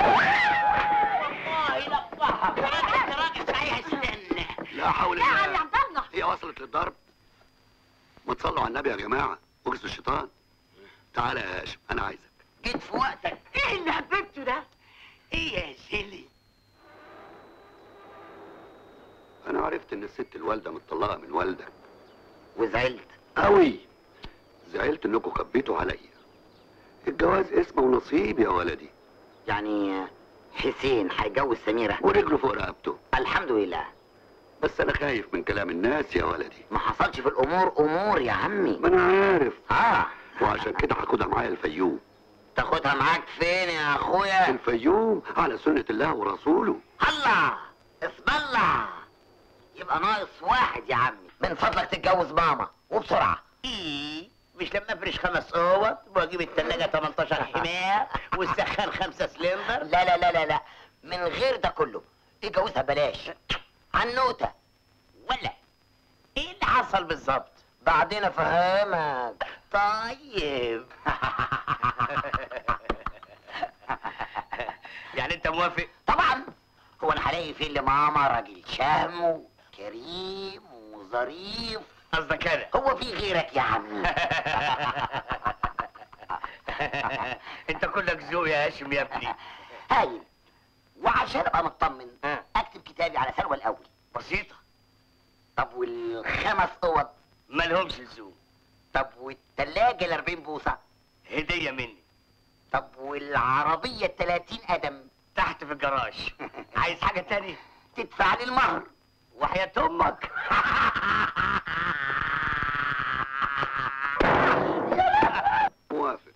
والله لفها راجل انت راجل صحيح استنى لا حول لا يا الله عبد الله هي وصلت للضرب ما تصلوا على النبي يا جماعه وجسوا الشيطان تعالى يا هاشم انا عايزك جيت في وقتك ايه اللي حبيبته ده ايه يا زلي انا عرفت ان الست الوالده متطلقه من والدك وزعلت قوي زعلت انكم خبيتوا عليا الجواز اسمه ونصيب يا ولدي يعني حسين هيجوز سميرة ورجله فوق رقبته الحمد لله بس انا خايف من كلام الناس يا ولدي ما حصلش في الأمور أمور يا عمي ما انا عارف اه وعشان كده هاخدها معايا الفيوم تاخدها معاك فين يا اخويا الفيوم على سنة الله ورسوله الله اسم الله يبقى ناقص واحد يا عمي من فضلك تتجوز ماما وبسرعة ايه مش لما افرش خمس اوض واجيب التلاجة 18 حماية والسخان خمسة سلندر لا لا لا لا لا من غير ده كله اتجوزها بلاش عنوتة ولا ايه اللي حصل بالظبط بعدين افهمك طيب يعني أنت موافق؟ طبعا هو انا هلاقي فين لماما راجل شهم وكريم وظريف قصدك أنا هو في غيرك يا عمي أنت كلك ذوق يا هاشم يا ابني هايل وعشان ابقى مطمن ها. اكتب كتابي على سلوى الاول بسيطة طب والخمس اوض مالهمش لزوم طب والتلاجة ال 40 بوصة هدية مني طب والعربية ال 30 قدم تحت في الجراج عايز حاجة تاني؟ تدفع لي المهر وحياة أمك موافق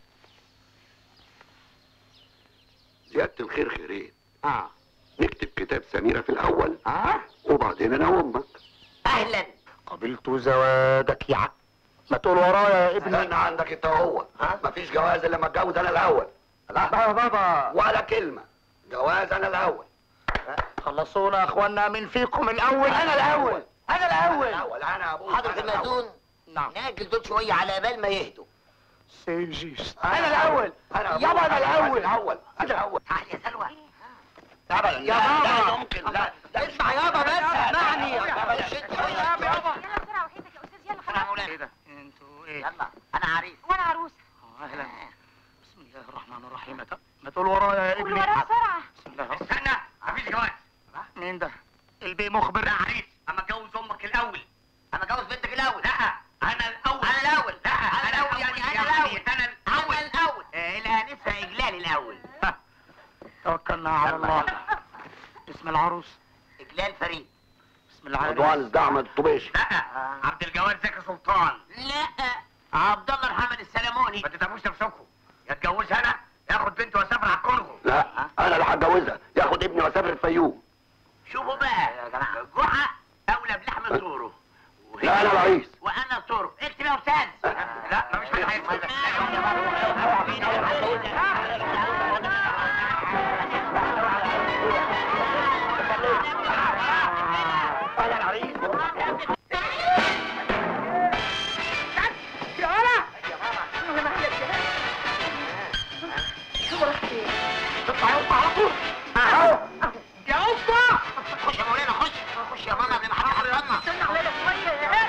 زيادة الخير خيرين اه نكتب كتاب سميرة في الأول اه وبعدين أنا وأمك اهلا قبلت زواجك يا عم ما تقول ورايا يا ابني انا عندك انت هو مفيش جواز الا لما اتجوز انا الاول لا بابا بابا ولا كلمه جواز انا الاول خلصونا يا اخوانا من فيكم الاول انا الاول انا الاول الاول انا ابوك حضرة أنا الأول. المأذون نعم ناجل دول شوية على بال ما يهدوا سيجيست انا الاول انا أبوك. يابا أنا الأول. الاول انا الاول تعال يا سلوى ابدا يا لا، بابا. لا يمكن لا لا اسمع يابا بس اسمعني يابا. شد شوية يلا بسرعه وحيدك يا استاذ يلا خلاص ايه ده انتوا ايه يلا انا عريس وانا عروسه اهلا بسم الله الرحمن الرحيم ما ت- ما تقول ورايا يا قول ابني ورايا بسرعه بسم الله الرحمن استنى مفيش جواز مين ده البي مخبر لا عريس اما اتجوز امك الاول انا اتجوز بنتك الاول لا انا الاول انا الاول لا انا الاول يعني انا الاول انا الاول انا الاول آه، الانسة اجلال الاول توكلنا على الله اسم العروس اجلال فريد بسم العريس رضوان الزعمة الطبيش لا عبد الجواد زكي سلطان لا عبد الله الحمد السلموني ما تتعبوش نفسكم يا اتجوزها انا ياخد بنتي واسافر على الكونغو لا انا اللي هتجوزها ياخد ابني واسافر الفيوم شوفوا بقى جحا اولى بلحم صوره لا انا رئيس وانا صوره اكتب يا استاذ لا مفيش حاجه هيحصل خش يا مولانا خش خش يا ماما قبل ما حد يحرمنا استنى علينا شويه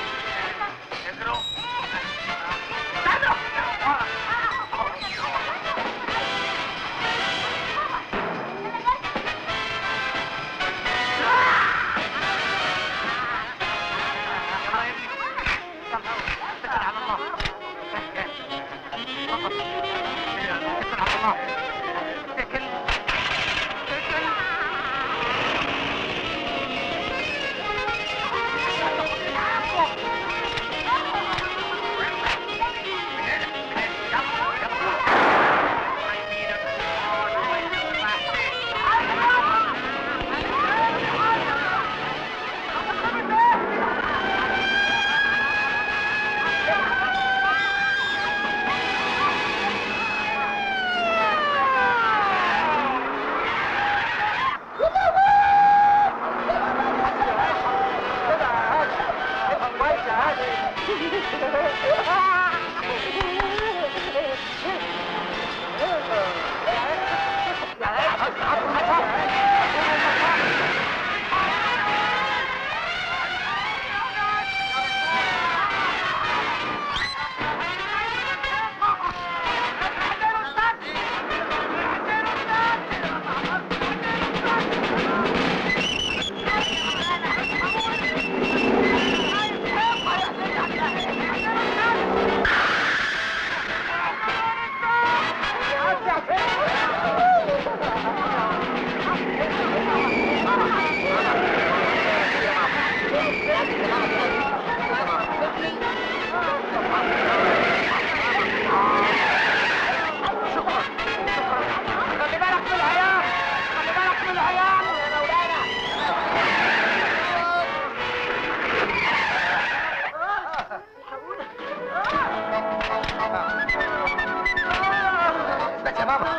بس يا ماما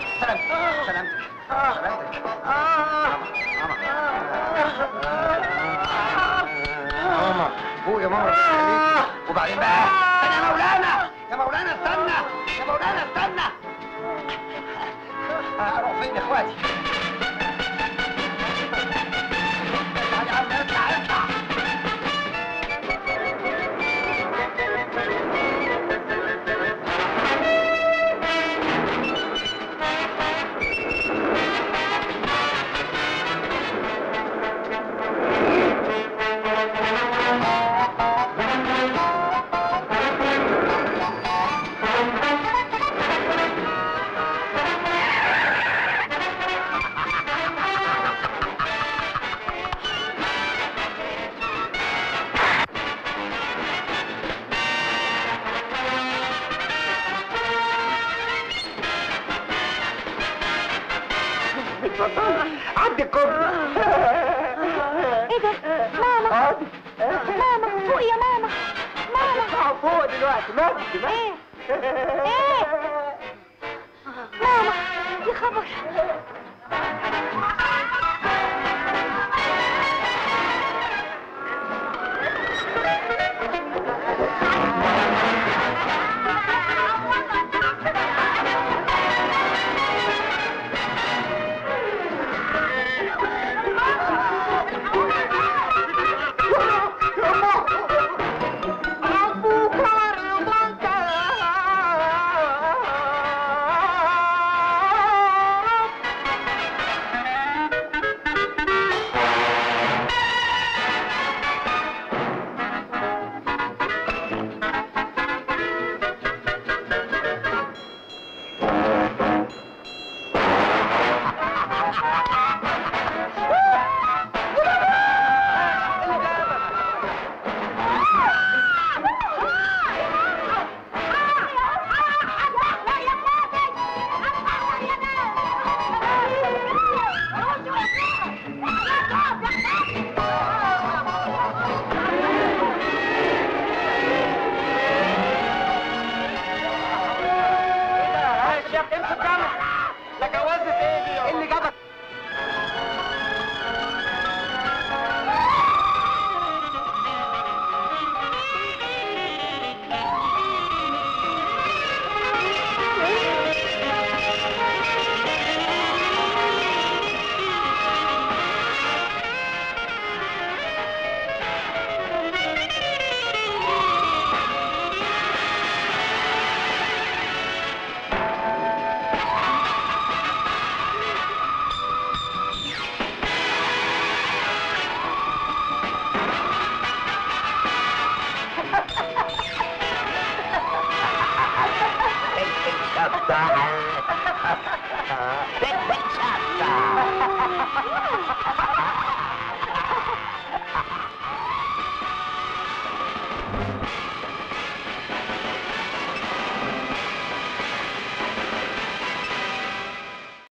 سلامتك سلامتك سلامتك ماما فوق يا ماما خليكي. وبعدين بقى استنى يا مولانا يا مولانا استنى يا مولانا استنى اروح فين يا اخواتي تعالى يا عم اطلع اطلع عدي الكوبري ايه ده ماما ماما فوق يا ماما ماما فوق دلوقتي ماشي ايه ايه ماما يا خبر